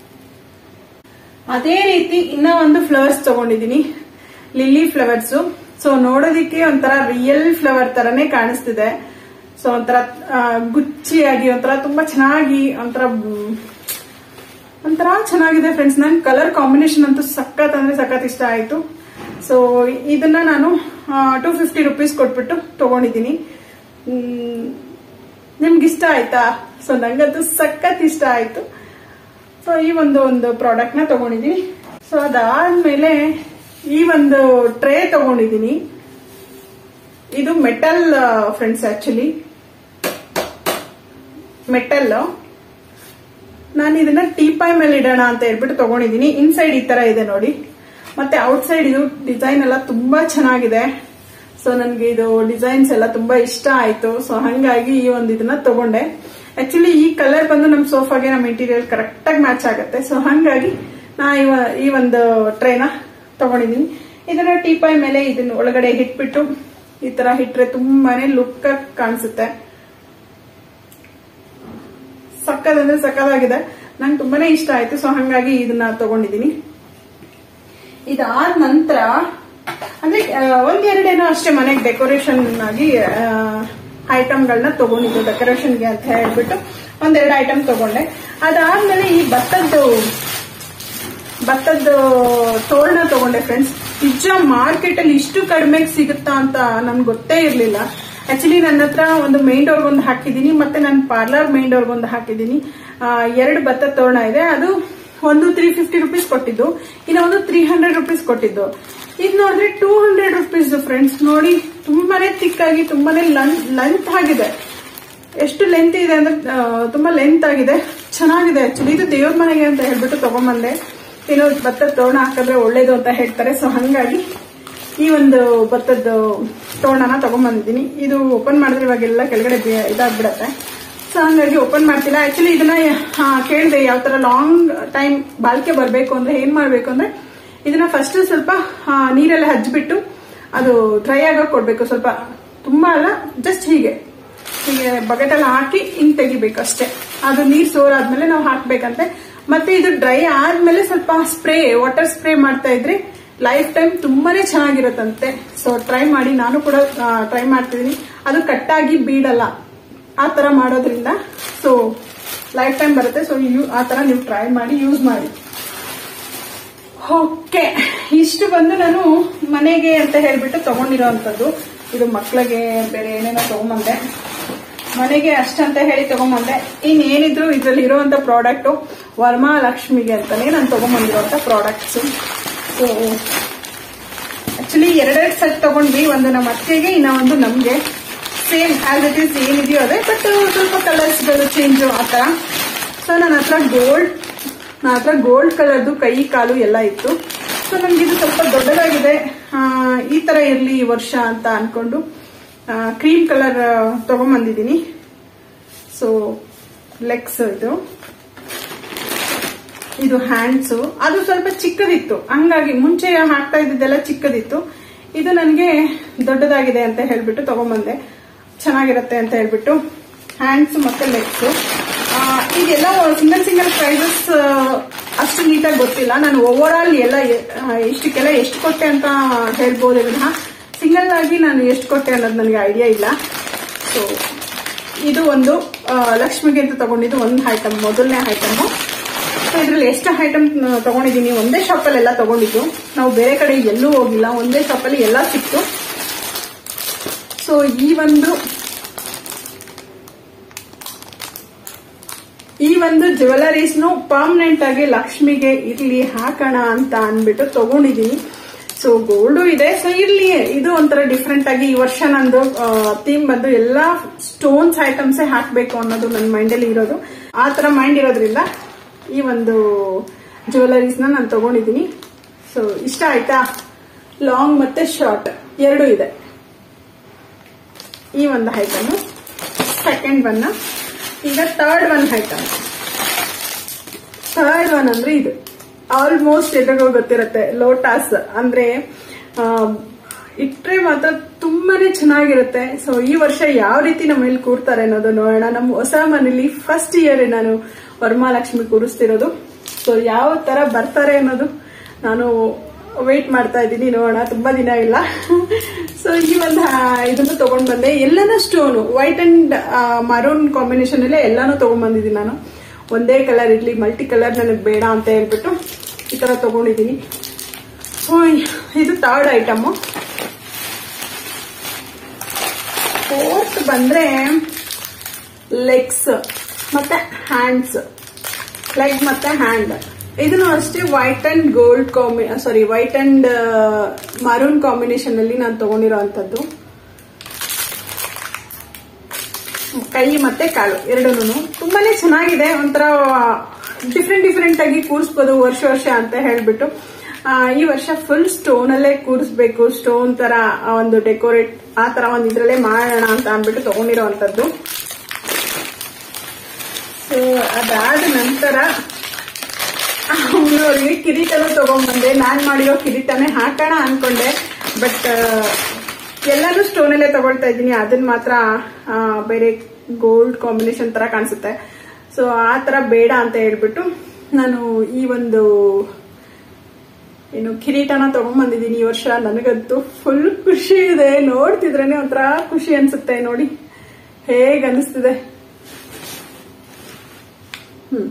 ಅದೇ ರೀತಿ ಇನ್ನ ಒಂದು ಫ್ಲವರ್ಸ್ ತಗೊಂಡಿದೀನಿ ಲಿಲ್ಲಿ ಫ್ಲವರ್ಸ್ ಸೊ ನೋಡೋದಿಕ್ಕೆ ಒಂಥರ ರಿಯಲ್ ಫ್ಲವರ್ ತರನೇ ಕಾಣಿಸ್ತಿದೆ ಸೊ ಒಂಥರ ಆ, ಗುಚ್ಚಿಯಾಗಿ ಒಂಥರ ತುಂಬಾ ಚೆನ್ನಾಗಿ ಒಂಥರ ಮ್, ಒಂಥರ ಚೆನ್ನಾಗಿದೆ ಫ್ರೆಂಡ್ಸ್ ನನ್ ಕಲರ್ ಕಾಂಬಿನೇಷನ್ ಅಂತೂ ಸಖತ್ ಅಂದ್ರೆ ಸಖತ್ ಇಷ್ಟ ಆಯ್ತು ಸೊ ಇದನ್ನ ನಾನು ಟೂ ಫಿಫ್ಟಿ ರುಪೀಸ್ ಕೊಟ್ಬಿಟ್ಟು ತಗೊಂಡಿದ್ದೀನಿ ಮ್, ನಿಮ್ಗೆ ಇಷ್ಟ ಆಯ್ತಾ ಸೊ ನಂಗಂತೂ ಸಖತ್ ಇಷ್ಟ ಆಯ್ತು ಸೊ ಈ ಒಂದು ಒಂದು ಪ್ರಾಡಕ್ಟ್ ನ ತಗೊಂಡಿದ್ದೀನಿ ಸೊ ಅದಾದ್ಮೇಲೆ ಈ ಒಂದು ಟ್ರೇ ತಗೊಂಡಿದ್ದೀನಿ ಇದು ಮೆಟಲ್ ಫ್ರೆಂಡ್ಸ್ ಆಕ್ಚುಲಿ ಮೆಟಲ್ ನಾನು ಇದನ್ನ ಟೀಪಾಯ್ ಮೇಲೆ ಇಡೋಣ ಅಂತ ಹೇಳ್ಬಿಟ್ಟು ತಗೊಂಡಿದ್ದೀನಿ ಇನ್ಸೈಡ್ ಈ ತರ ಇದೆ ನೋಡಿ ಮತ್ತೆ ಔಟ್ಸೈಡ್ ಇದು ಡಿಸೈನ್ ಎಲ್ಲ ತುಂಬಾ ಚೆನ್ನಾಗಿದೆ ಸೊ ನನಗೆ ಇದು ಡಿಸೈನ್ಸ್ ಎಲ್ಲ ತುಂಬಾ ಇಷ್ಟ ಆಯ್ತು ಸೊ ಹಂಗಾಗಿ ಈ ಒಂದು ಇದನ್ನ ತಗೊಂಡೆ ಆಕ್ಚುಲಿ ಈ ಕಲರ್ ಬಂದು ನಮ್ಮ ಸೋಫಾಗೆ ನಮ್ಮ ಇಂಟೀರಿಯರ್ ಕರೆಕ್ಟ್ ಆಗಿ ಮ್ಯಾಚ್ ಆಗುತ್ತೆ ಸೊ ಹಂಗಾಗಿ ನಾ ಇವ- ಈ ಒಂದು ಟ್ರೇನ ತಗೊಂಡಿದ್ದೀನಿ ಇದನ್ನ ಟೀಪಾಯ್ ಮೇಲೆ ಇದನ್ನ ಒಳಗಡೆ ಇಟ್ಬಿಟ್ಟು ಈ ತರ ಇಟ್ರೆ ತುಂಬಾನೇ ಲುಕ್ ಕಾಣಿಸುತ್ತೆ ಸಕ್ಕದಂದ್ರೆ ಸಕ್ಕದಾಗಿದೆ ನಂಗೆ ತುಂಬಾನೇ ಇಷ್ಟ ಆಯ್ತು ಸೊ ಹಂಗಾಗಿ ಇದನ್ನ ತಗೊಂಡಿದ್ದೀನಿ ಇದಾದ ನಂತರ ಅಂದ್ರೆ ಆ, ಒಂದೆರಡೇನೋ ಅಷ್ಟೇ ಮನೆಗೆ ಡೆಕೋರೇಷನ್ ಆಗಿ ಐಟಮ್ಗಳನ್ನ ತಗೊಂಡಿದ್ದು ಡೆಕೋರೇಷನ್ಗೆ ಅಂತ ಹೇಳ್ಬಿಟ್ಟು ಒಂದೆರಡು ಐಟಮ್ ತಗೊಂಡೆ ಅದಾದ್ಮೇಲೆ ಈ ಭತ್ತದ್ದು ಭತ್ತದ ತೋರಣ ತಗೊಂಡೆ ಫ್ರೆಂಡ್ಸ್ ನಿಜ ಮಾರ್ಕೆಟ್ ಅಲ್ಲಿ ಇಷ್ಟು ಕಡಿಮೆಗೆ ಸಿಗುತ್ತಾ ಅಂತ ನನ್ಗೆ ಗೊತ್ತೇ ಇರ್ಲಿಲ್ಲ ಆಕ್ಚುಲಿ ನನ್ನ ಹತ್ರ ಒಂದು ಮೈನ್ ಡೋರ್ಗ್ ಒಂದು ಹಾಕಿದ್ದೀನಿ ಮತ್ತೆ ನನ್ನ ಪಾರ್ಲರ್ ಮೈನ್ ಡೋರ್ಗ್ ಒಂದು ಹಾಕಿದ್ದೀನಿ ಆ, ಎರಡು ಭತ್ತದ ತೋರಣ ಇದೆ ಅದು ಒಂದು ತ್ರೀ ಫಿಫ್ಟಿ ರುಪೀಸ್ ಕೊಟ್ಟಿದ್ದು ಇನ್ನು ಒಂದು ತ್ರೀ ಹಂಡ್ರೆಡ್ ರುಪೀಸ್ ಕೊಟ್ಟಿದ್ದು ಇದು ನೋಡಿದ್ರೆ ಟೂ ಹಂಡ್ರೆಡ್ ರುಪೀಸ್ ಫ್ರೆಂಡ್ಸ್ ನೋಡಿ ತುಂಬಾನೇ ತಿಕ್ಕಾಗಿ ತುಂಬಾನೇ ಲೆಂತ್ ಆಗಿದೆ ಎಷ್ಟು ಲೆಂತ್ ಇದೆ ಅಂದ್ರೆ ಆ, ತುಂಬಾ ಲೆಂತ್ ಆಗಿದೆ ಚೆನ್ನಾಗಿದೆ ಆಕ್ಚುಲಿ ಇದು ದೇವ್ರ ಮನೆಗೆ ಅಂತ ಹೇಳ್ಬಿಟ್ಟು ತಗೊಂಬಂದೆ ಏನೋ ಭತ್ತದ ತೋರಣ ಹಾಕಿದ್ರೆ ಒಳ್ಳೇದು ಅಂತ ಹೇಳ್ತಾರೆ ಸೊ ಹಂಗಾಗಿ ಈ ಒಂದು ಭತ್ತದ ತೋರಣನ ತಗೊಂಬಂದಿದ್ದೀನಿ ಇದು ಓಪನ್ ಮಾಡಿದ್ರೆ ಇವಾಗೆಲ್ಲ ಕೆಳಗಡೆ ಬೇ- ಇದಾಗ್ಬಿಡತ್ತೆ ಸೊ ಹಂಗಾಗಿ ಓಪನ್ ಮಾಡ್ತಿಲ್ಲ ಆಕ್ಚುಲಿ ಇದನ್ನ ಆ, ಕೇಳಿದೆ ಯಾವ ತರ ಲಾಂಗ್ ಟೈಮ್ ಬಾಳಿಕೆ ಬರಬೇಕು ಅಂದ್ರೆ ಏನ್ ಮಾಡ್ಬೇಕು ಅಂದ್ರೆ ಇದನ್ನ ಫಸ್ಟ್ ಸ್ವಲ್ಪ ಆ, ನೀರೆಲ್ಲ ಹಚ್ಬಿಟ್ಟು ಅದು ಡ್ರೈ ಆಗಕ್ ಕೊಡ್ಬೇಕು ಸ್ವಲ್ಪ ತುಂಬಾ ಅಲ್ಲ ಜಸ್ಟ್ ಹೀಗೆ ಹೀಗೆ ಬಕೆಟ್ ಅಲ್ಲಿ ಹಾಕಿ ಹಿಂಗ್ ತೆಗಿಬೇಕು ಅಷ್ಟೇ ಅದು ನೀರ್ ಸೋರಾದ್ಮೇಲೆ ನಾವು ಹಾಕ್ಬೇಕಂತೆ ಮತ್ತೆ ಇದು ಡ್ರೈ ಆದ್ಮೇಲೆ ಸ್ವಲ್ಪ ಸ್ಪ್ರೇ ವಾಟರ್ ಸ್ಪ್ರೇ ಮಾಡ್ತಾ ಇದ್ರೆ ಲೈಫ್ ಟೈಮ್ ತುಂಬಾನೇ ಚೆನ್ನಾಗಿರುತ್ತಂತೆ ಸೊ ಟ್ರೈ ಮಾಡಿ ನಾನು ಕೂಡ ಟ್ರೈ ಮಾಡ್ತಿದ್ದೀನಿ ಅದು ಕಟ್ಟಾಗಿ ಬೀಡಲ್ಲ ಆ ತರ ಮಾಡೋದ್ರಿಂದ ಸೊ ಲೈಫ್ ಟೈಮ್ ಬರುತ್ತೆ ಸೊ ಆ ತರ ನೀವು ಟ್ರೈ ಮಾಡಿ ಯೂಸ್ ಮಾಡಿ ಓಕೆ ಇಷ್ಟು ಬಂದು ನಾನು ಮನೆಗೆ ಅಂತ ಹೇಳ್ಬಿಟ್ಟು ತಗೊಂಡಿರೋಂಥದ್ದು ಇದು ಮಕ್ಕಳಿಗೆ ಬೇರೆ ಏನೇನೋ ತಗೊಂಬಂದೆ ಮನೆಗೆ ಅಷ್ಟಂತ ಹೇಳಿ ತಗೊಂಬಂದೆ ಇನ್ನೇನಿದ್ರು ಇದ್ರಲ್ಲಿ ಇರುವಂತ ಪ್ರಾಡಕ್ಟ್ ವರಮಹಾಲಕ್ಷ್ಮಿಗೆ ಅಂತಾನೆ ನಾನು ತಗೊಂಬಂದಿರುವಂತ ಪ್ರಾಡಕ್ಟ್ಸ್ ಸೊ ಆಕ್ಚುಲಿ ಎರಡೆರಡು ಸೆಟ್ ತಗೊಂಡ್ವಿ ಒಂದು ನಮ್ಮ ಅತ್ತೆಗೆ ಇನ್ನ ಒಂದು ನಮ್ಗೆ ಸೇಮ್ ಆಸ್ ಇಟ್ ಈಸ್ ಏನಿದೆಯೋ ಅದೇ ಬಟ್ ಸ್ವಲ್ಪ ಕಲರ್ಸ್ಗಳು ಚೇಂಜ್ ಆ ತರ ಸೊ ನನ್ನ ಹತ್ರ ಗೋಲ್ಡ್ ನನ್ನ ಹತ್ರ ಗೋಲ್ಡ್ ಕಲರ್ದು ಕೈ ಕಾಲು ಎಲ್ಲ ಇತ್ತು ಸೊ ನಮ್ಗೆ ಇದು ಸ್ವಲ್ಪ ದೊಡ್ಡದಾಗಿದೆ ಆ, ಈ ತರ ಇರ್ಲಿ ಈ ವರ್ಷ ಅಂತ ಅನ್ಕೊಂಡು ಕ್ರೀಮ್ ಕಲರ್ ತಗೊಂಬಂದಿದ್ದೀನಿ ಸೊ ಲೆಗ್ಸ್ ಇದು ಇದು ಹ್ಯಾಂಡ್ಸ್ ಅದು ಸ್ವಲ್ಪ ಚಿಕ್ಕದಿತ್ತು ಹಂಗಾಗಿ ಮುಂಚೆ ಹಾಕ್ತಾ ಇದ್ದಿದ್ದೆಲ್ಲ ಚಿಕ್ಕದಿತ್ತು ಇದು ನನಗೆ ದೊಡ್ಡದಾಗಿದೆ ಅಂತ ಹೇಳ್ಬಿಟ್ಟು ತಗೊಂಬಂದೆ ಚೆನ್ನಾಗಿರುತ್ತೆ ಅಂತ ಹೇಳ್ಬಿಟ್ಟು ಹ್ಯಾಂಡ್ಸ್ ಮತ್ತೆ ಲೆಗ್ಸ್ ಇದೆಲ್ಲ ಸಿಂಗಲ್ ಸಿಂಗಲ್ ಪ್ರೈಸಸ್ ಅಷ್ಟು ನೀಟಾಗಿ ಗೊತ್ತಿಲ್ಲ ನಾನು ಓವರ್ ಆಲ್ ಎಲ್ಲ ಎ- ಆ, ಇಷ್ಟಕ್ಕೆಲ್ಲ ಎಷ್ಟು ಕೊಟ್ಟೆ ಅಂತ ಹೇಳ್ಬೋದು ಇದನ್ನ ಸಿಂಗಲ್ ಆಗಿ ನಾನು ಎಷ್ಟು ಕೊಟ್ಟೆ ಅನ್ನೋದು ನನಗೆ ಐಡಿಯಾ ಇಲ್ಲ ಸೊ ಇದು ಒಂದು ಆ, ಲಕ್ಷ್ಮಿಗೆ ಅಂತ ತಗೊಂಡಿದ್ದು ಒಂದು ಐಟಮ್ ಮೊದಲನೇ ಐಟಮ್ ಸೊ ಇದ್ರಲ್ಲಿ ಎಷ್ಟು ಐಟಮ್ ತಗೊಂಡಿದ್ದೀನಿ ಒಂದೇ ಶಾಪಲ್ಲಿ ಎಲ್ಲ ತಗೊಂಡಿದ್ದು ನಾವು ಬೇರೆ ಕಡೆ ಎಲ್ಲೂ ಹೋಗಿಲ್ಲ ಒಂದೇ ಶಾಪಲ್ಲಿ ಎಲ್ಲ ಸಿಕ್ತು ಸೊ ಈ ಒಂದು ಈ ಒಂದು ಜ್ಯುವೆಲರೀಸ್ನು ಪರ್ಮನೆಂಟ್ ಆಗಿ ಲಕ್ಷ್ಮಿಗೆ ಇರ್ಲಿ ಹಾಕೋಣ ಅಂತ ಅನ್ಬಿಟ್ಟು ತಗೊಂಡಿದೀನಿ ಸೊ ಗೋಲ್ಡು ಇದೆ ಸೊ ಇರ್ಲಿ ಇದು ಒಂಥರ ಡಿಫ್ರೆಂಟ್ ಆಗಿ ಈ ವರ್ಷ ನಂದು ಥೀಮ್ ಬಂದು ಎಲ್ಲಾ ಸ್ಟೋನ್ಸ್ ಐಟಮ್ಸೇ ಹಾಕ್ಬೇಕು ಅನ್ನೋದು ನನ್ನ ಮೈಂಡಲ್ಲಿ ಇರೋದು ಆ ತರ ಮೈಂಡ್ ಇರೋದ್ರಿಂದ ಈ ಒಂದು ಜ್ಯುವೆಲರೀಸ್ನ ನಾನು ತಗೊಂಡಿದ್ದೀನಿ ಸೊ ಇಷ್ಟ ಆಯ್ತಾ ಲಾಂಗ್ ಮತ್ತೆ ಶಾರ್ಟ್ ಎರಡೂ ಇದೆ ಈ ಒಂದು ಐಟಮ್ ಸೆಕೆಂಡ್ ಒನ್ ಈಗ third one item third one ಅಂದ್ರೆ ಇದು ಆಲ್ಮೋಸ್ಟ್ ಎಲ್ರಿಗೂ ಗೊತ್ತಿರುತ್ತೆ ಲೋಟಾಸ್ ಅಂದ್ರೆ ಆ, ಇಟ್ರೆ ಮಾತ್ರ ತುಂಬಾನೇ ಚೆನ್ನಾಗಿರುತ್ತೆ ಸೊ ಈ ವರ್ಷ ಯಾವ ರೀತಿ ನಮ್ಮ ಮನೇಲಿ ಕೂರ್ತಾರೆ ಅನ್ನೋದು ನೋಡೋಣ ನಮ್ಮ ಹೊಸ ಮನೇಲಿ ಫಸ್ಟ್ ಇಯರ್ ನಾನು ವರಮಹಾಲಕ್ಷ್ಮಿ ಕೂರಿಸ್ತಿರೋದು ಸೊ ಯಾವ ತರ ಬರ್ತಾರೆ ಅನ್ನೋದು ನಾನು ವೇಟ್ ಮಾಡ್ತಾ ಇದ್ದೀನಿ ನೋಡೋಣ ತುಂಬಾ ದಿನ ಇಲ್ಲ ಸೊ ಈ ಒಂದು ಆ, ಇದನ್ನು ತಗೊಂಡ್ ಬಂದೆ ಎಲ್ಲಾನು stone white and maroon combination ಅಲ್ಲೇ ಎಲ್ಲಾನು ತಗೊಂಡ್ ಬಂದಿದ್ದೀನಿ ನಾನು ಒಂದೇ ಕಲರ್ ಇರ್ಲಿ ಮಲ್ಟಿ ಕಲರ್ ನನಗೆ ಬೇಡ ಅಂತ ಹೇಳ್ಬಿಟ್ಟು ಈ ತರ ತಗೊಂಡಿದ್ದೀನಿ ಸೊ ಇದು ಥರ್ಡ್ ಐಟಮ್ ಫೋರ್ತ್ ಬಂದ್ರೆ ಲೆಗ್ಸ್ ಮತ್ತೆ ಹ್ಯಾಂಡ್ಸ್ ಲೆಗ್ ಮತ್ತೆ ಹ್ಯಾಂಡ್ ಇದನ್ನು ಅಷ್ಟೇ white and gold combi sorry white and maroon combination ಅಲ್ಲಿ ನಾನು ತಗೊಂಡಿರೋ ಅಂತದ್ದು ಕೈ ಮತ್ತೆ ಕಾಲು ಎರಡೂ ತುಂಬಾನೇ ಚೆನ್ನಾಗಿದೆ ಒಂಥರ ಡಿಫ್ರೆಂಟ್ ಡಿಫ್ರೆಂಟ್ ಆಗಿ ಕೂರಿಸ್ಬೋದು ವರ್ಷ ವರ್ಷ ಅಂತ ಹೇಳ್ಬಿಟ್ಟು ಆ, ಈ ವರ್ಷ ಫುಲ್ ಸ್ಟೋನ್ ಅಲ್ಲೇ ಕೂರಿಸ್ಬೇಕು ಸ್ಟೋನ್ ತರ ಆ ಒಂದು ಡೆಕೋರೇಟ್ ಆ ತರ ಒಂದ್ ಇದ್ರಲ್ಲೇ ಮಾಡೋಣ ಅಂತ ಅಂದ್ಬಿಟ್ಟು ತಗೊಂಡಿರೋವಂಥದ್ದು ಸೊ ಅದಾದ ನಂತರ ಅವಳಿಗೆ ಕಿರೀಟನೂ ತಗೊಂಡ್ಬಂದೆ ನಾನ್ ಮಾಡಿರೋ ಕಿರೀಟನೇ ಹಾಕೋಣ ಅನ್ಕೊಂಡೆ ಬಟ್ ಎಲ್ಲಾನು ಸ್ಟೋನ್ ಅಲ್ಲೇ ತಗೊಳ್ತಾ ಇದ್ದೀನಿ ಅದನ್ನ ಮಾತ್ರ ಆ, ಬೇರೆ ಗೋಲ್ಡ್ ಕಾಂಬಿನೇಷನ್ ತರ ಕಾಣಿಸುತ್ತೆ ಸೊ ಆ ತರ ಬೇಡ ಅಂತ ಹೇಳ್ಬಿಟ್ಟು ನಾನು ಈ ಒಂದು ಏನು ಕಿರೀಟನ ತಗೊಂಡ್ಬಂದಿದ್ದೀನಿ ಈ ವರ್ಷ ನನಗಂತೂ ಫುಲ್ ಖುಷಿ ಇದೆ ನೋಡ್ತಿದ್ರೇನೆ ಒಂಥರ ಖುಷಿ ಅನ್ಸುತ್ತೆ ನೋಡಿ ಹೇಗ್ ಅನಿಸ್ತಿದೆ ಹ್ಮ್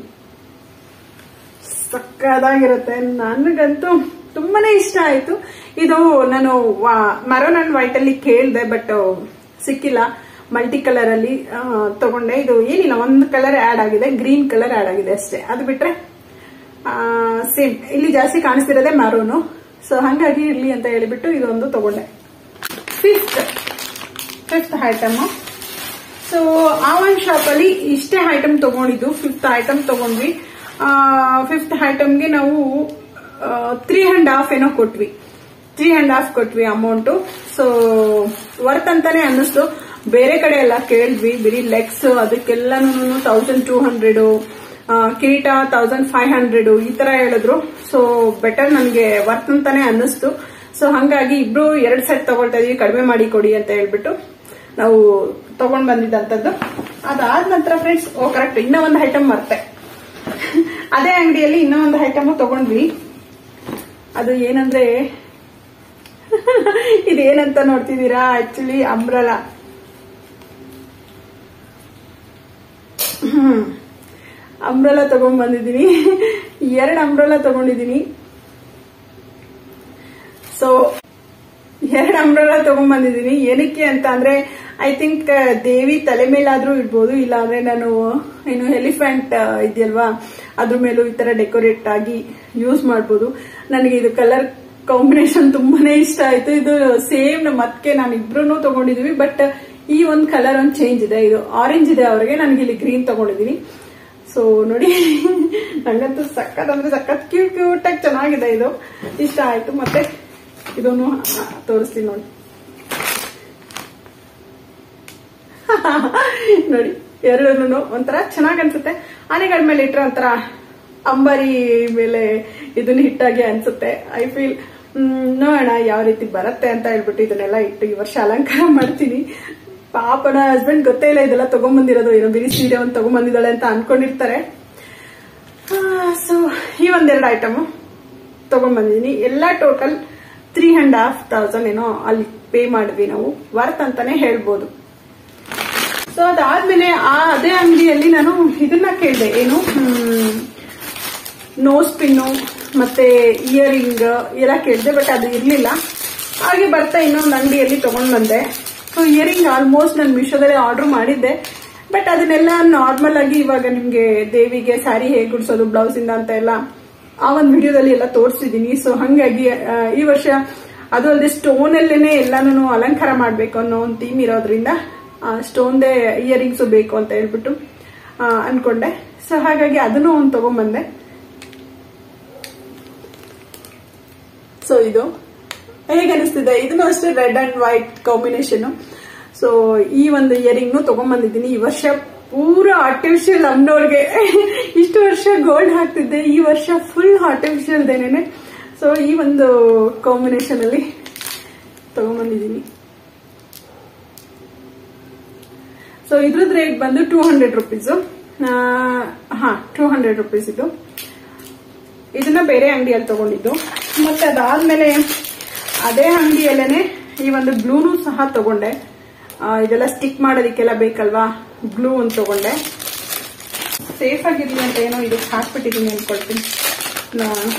ಸಕ್ಕದಾಗಿರುತ್ತೆ ನನಗಂತೂ ತುಂಬಾನೇ ಇಷ್ಟ ಆಯ್ತು ಇದು ನಾನು ಮರೋನ್ ಅಂಡ್ ವೈಟ್ ಅಲ್ಲಿ ಕೇಳ್ದೆ ಬಟ್ ಸಿಕ್ಕಿಲ್ಲ ಮಲ್ಟಿ ಕಲರ್ ಅಲ್ಲಿ ಆ, ತಗೊಂಡೆ ಇದು ಏನಿಲ್ಲ ಒಂದು ಕಲರ್ ಆಡ್ ಆಗಿದೆ ಗ್ರೀನ್ ಕಲರ್ ಆಡ್ ಆಗಿದೆ ಅಷ್ಟೇ ಅದು ಬಿಟ್ರೆ ಸೇಮ್ ಇಲ್ಲಿ ಜಾಸ್ತಿ ಕಾಣಿಸ್ತಿರೋದೇ ಮರೋನು ಸೊ ಹಂಗಾಗಿ ಇರ್ಲಿ ಅಂತ ಹೇಳಿಬಿಟ್ಟು ಇದೊಂದು ತಗೊಂಡೆ ಫಿಫ್ತ್ ಫಿಫ್ತ್ ಐಟಮ್ ಸೊ ಆ ಒಂದು ಶಾಪ್ ಅಲ್ಲಿ ಇಷ್ಟೇ ಐಟಮ್ ತಗೊಂಡಿದ್ದು ಫಿಫ್ತ್ ಐಟಮ್ ತಗೊಂಡ್ವಿ ಫಿಫ್ತ್ ಐಟಮ್ಗೆ ನಾವು ತ್ರೀ ಅಂಡ್ ಹಾಫ್ ಏನೋ ಕೊಟ್ವಿ ತ್ರೀ ಅಂಡ್ ಹಾಫ್ ಕೊಟ್ವಿ ಅಮೌಂಟ್ ಸೊ ವರ್ತ್ ಅಂತಾನೆ ಅನ್ನಿಸ್ತು ಬೇರೆ ಕಡೆ ಎಲ್ಲ ಕೇಳಿದ್ವಿ ಬರೀ ಲೆಗ್ಸ್ ಅದಕ್ಕೆಲ್ಲನೂ ತೌಸಂಡ್ ಟೂ ಹಂಡ್ರೆಡ್ ಕಿರೀಟ ತೌಸಂಡ್ ಫೈವ್ ಹಂಡ್ರೆಡ್ ಈ ತರ ಹೇಳಿದ್ರು ಸೊ ಬೆಟರ್ ನನಗೆ ವರ್ತ್ ಅಂತಾನೆ ಅನ್ನಿಸ್ತು ಸೊ ಹಂಗಾಗಿ ಇಬ್ರು ಎರಡ್ ಸೆಟ್ ತಗೊಳ್ತಾ ಇದೀವಿ ಕಡಿಮೆ ಮಾಡಿ ಕೊಡಿ ಅಂತ ಹೇಳ್ಬಿಟ್ಟು ನಾವು ತಗೊಂಡ್ ಬಂದಿದ್ದಂಥದ್ದು ಅದಾದ ನಂತರ ಫ್ರೆಂಡ್ಸ್ ಓ ಕರೆಕ್ಟ್ ಇನ್ನೂ ಒಂದು ಐಟಮ್ ಮರ್ತೆ ಅದೇ ಅಂಗಡಿಯಲ್ಲಿ ಇನ್ನೂ ಒಂದು ಐಟಮ್ ತಗೊಂಡ್ವಿ ಅದು ಏನಂದ್ರೆ ಇದೇನಂತ ನೋಡ್ತಿದ್ದೀರಾ ಆಕ್ಚುಲಿ ಅಂಬ್ರಲಾ ಹ್ಮ್ ಅಂಬ್ರಲಾ ತಗೊಂಡ್ ಬಂದಿದ್ದೀನಿ ಎರಡು ಅಂಬ್ರಲಾ ತಗೊಂಡಿದ್ದೀನಿ ಸೊ ಎರಡು ಅಂಬ್ರಲಾ ತಗೊಂಡ್ ಬಂದಿದ್ದೀನಿ ಏನಕ್ಕೆ ಅಂತ ಅಂದ್ರೆ ಐ ಥಿಂಕ್ ದೇವಿ ತಲೆ ಮೇಲಾದ್ರೂ ಇಡ್ಬೋದು ಇಲ್ಲ ಅಂದ್ರೆ ನಾನು ಏನು ಎಲಿಫೆಂಟ್ ಇದೆಯಲ್ವಾ ಅದ್ರ ಮೇಲೂ ಈ ತರ ಡೆಕೋರೇಟ್ ಆಗಿ ಯೂಸ್ ಮಾಡ್ಬೋದು ನನಗೆ ಇದು ಕಲರ್ ಕಾಂಬಿನೇಷನ್ ತುಂಬಾನೇ ಇಷ್ಟ ಆಯ್ತು ಇದು ಸೇಮ್ ನಮ್ಮ ಅತ್ತಿಗೆ ನಾನು ಇಬ್ರು ತಗೊಂಡಿದೀವಿ ಬಟ್ ಈ ಒಂದು ಕಲರ್ ಒಂದು ಚೇಂಜ್ ಇದೆ ಇದು ಆರೆಂಜ್ ಇದೆ ಅವ್ರಿಗೆ ನನಗೆ ಇಲ್ಲಿ ಗ್ರೀನ್ ತಗೊಂಡಿದ್ದೀನಿ ಸೊ ನೋಡಿ ನಂಗಂತೂ ಸಖತ್ ಅಂದ್ರೆ ಸಖತ್ ಕ್ಯೂಟ್ ಕ್ಯೂಟ್ ಆಗಿ ಚೆನ್ನಾಗಿದೆ ಇದು ಇಷ್ಟ ಆಯ್ತು ಮತ್ತೆ ಇದನ್ನು ತೋರಿಸ್ತೀನಿ ನೋಡಿ ನೋಡಿ ಎರಡೂ ಒಂಥರ ಚೆನ್ನಾಗ್ ಅನ್ಸುತ್ತೆ ಆನೆಗಳ ಮೇಲೆ ಇಟ್ರೆ ಒಂಥರ ಅಂಬಾರಿ ಮೇಲೆ ಇದನ್ನ ಹಿಟ್ಟಾಗೆ ಅನ್ಸುತ್ತೆ ಐ ಫೀಲ್ ನೋಡೋಣ ಯಾವ ರೀತಿ ಬರುತ್ತೆ ಅಂತ ಹೇಳ್ಬಿಟ್ಟು ಇದನ್ನೆಲ್ಲ ಇಟ್ಟು ಈ ವರ್ಷ ಅಲಂಕಾರ ಮಾಡ್ತೀನಿ ಪಾಪನ ಹಸ್ಬೆಂಡ್ ಗೊತ್ತೇ ಇಲ್ಲ ಇದೆಲ್ಲ ತಗೊಂಬಂದಿರೋದು ಏನೋ ಬಿರಿ ಸೀರೆ ಒಂದು ತಗೊಂಬಂದಿದ್ದಾಳೆ ಅಂತ ಅನ್ಕೊಂಡಿರ್ತಾರೆ ಸೊ ಈ ಒಂದೆರಡು ಐಟಮ್ ತಗೊಂಡ್ಬಂದಿದ್ದೀನಿ ಎಲ್ಲ total three and half thousand ಏನೋ ಅಲ್ಲಿ ಪೇ ಮಾಡಿದ್ವಿ ನಾವು ವರ್ತ್ ಅಂತಾನೆ ಹೇಳ್ಬೋದು ಸೊ ಅದಾದ್ಮೇಲೆ ಆ ಅದೇ ಅಂಗಡಿಯಲ್ಲಿ ನಾನು ಇದನ್ನ ಕೇಳಿದೆ ಏನು ನೋಸ್ ಪಿನ್ನು ಮತ್ತೆ ಇಯರಿಂಗ್ ಎಲ್ಲ ಕೇಳಿದೆ ಬಟ್ ಅದು ಇರ್ಲಿಲ್ಲ ಹಾಗೆ ಬರ್ತಾ ಇನ್ನೊಂದು ಅಂಗಡಿಯಲ್ಲಿ ತಗೊಂಡ್ ಬಂದೆ ಸೊ ಇಯರಿಂಗ್ ಆಲ್ಮೋಸ್ಟ್ ನಾನು ಮೀಶೋದಲ್ಲಿ ಆರ್ಡರ್ ಮಾಡಿದ್ದೆ ಬಟ್ ಅದನ್ನೆಲ್ಲ ನಾರ್ಮಲ್ ಆಗಿ ಇವಾಗ ನಿಮ್ಗೆ ದೇವಿಗೆ ಸ್ಯಾರಿ ಹೇಗೆ ಗುಡ್ಸೋದು ಬ್ಲೌಸ್ ಇಂದ ಅಂತ ಎಲ್ಲ ಆ ಒಂದು ವಿಡಿಯೋದಲ್ಲಿ ಎಲ್ಲ ತೋರಿಸಿದೀನಿ ಸೊ ಹಂಗಾಗಿ ಆ, ಈ ವರ್ಷ ಅದು ಅಲ್ಲದೆ ಸ್ಟೋನ್ ಅಲ್ಲೇನೆ ಎಲ್ಲಾನು ಅಲಂಕಾರ ಮಾಡ್ಬೇಕು ಅನ್ನೋ ಒಂದು ಥೀಮ್ ಇರೋದ್ರಿಂದ ಸ್ಟೋನ್ದೇ ಇಯರಿಂಗ್ಸ್ ಬೇಕು ಅಂತ ಹೇಳ್ಬಿಟ್ಟು ಆ, ಅನ್ಕೊಂಡೆ ಸೊ ಹಾಗಾಗಿ ಅದನ್ನು ಒಂದು ತಗೊಂಬಂದೆ ಸೊ ಇದು ಹೇಗೆ ಅನಿಸ್ತಿದೆ ಇದನ್ನು ಅಷ್ಟೇ red and white combination so ಈ ಒಂದು ಇಯರಿಂಗ್ ತಗೊಂಡ್ಬಂದಿದ್ದೀನಿ ಈ ವರ್ಷ ಪೂರ ಆರ್ಟಿಫಿಷಿಯಲ್ ಅಮ್ನೋರ್ಗೆ ಇಷ್ಟು ವರ್ಷ ಗೋಲ್ಡ್ ಹಾಕ್ತಿದ್ದೆ ಈ ವರ್ಷ ಫುಲ್ ಆರ್ಟಿಫಿಷಿಯಲ್ ದೇನೇನೆ ಸೊ ಈ ಒಂದು ಕಾಂಬಿನೇಷನ್ ಅಲ್ಲಿ ತಗೊಂಡ್ಬಂದಿದ್ದೀನಿ ಸೊ ಇದ್ರದ್ದು ರೇಟ್ ಬಂದು ಟೂ ಹಂಡ್ರೆಡ್ ರುಪೀಸ್ ಹಾ ಟೂ ಹಂಡ್ರೆಡ್ ರುಪೀಸ್ ಇದು ಇದನ್ನ ಬೇರೆ ಅಂಗಡಿಯಲ್ಲಿ ತಗೊಂಡಿದ್ದು ಮತ್ತೆ ಅದಾದ್ಮೇಲೆ ಅದೇ ಅಂಗಡಿಯಲ್ಲೇನೆ ಈ ಒಂದು ಗ್ಲೂನು ಸಹ ತಗೊಂಡೆ ಆ, ಇದೆಲ್ಲ ಸ್ಟಿಕ್ ಮಾಡೋದಕ್ಕೆಲ್ಲ ಬೇಕಲ್ವಾ ಗ್ಲೂ ಒಂದು ತಗೊಂಡೆ ಸೇಫ್ ಆಗಿರ್ಲಿ ಅಂತ ಏನೋ ಇದಕ್ಕೆ ಹಾಕ್ಬಿಟ್ಟಿದ್ದೀನಿ ಅನ್ಕೊಳ್ತೀನಿ ನಾ-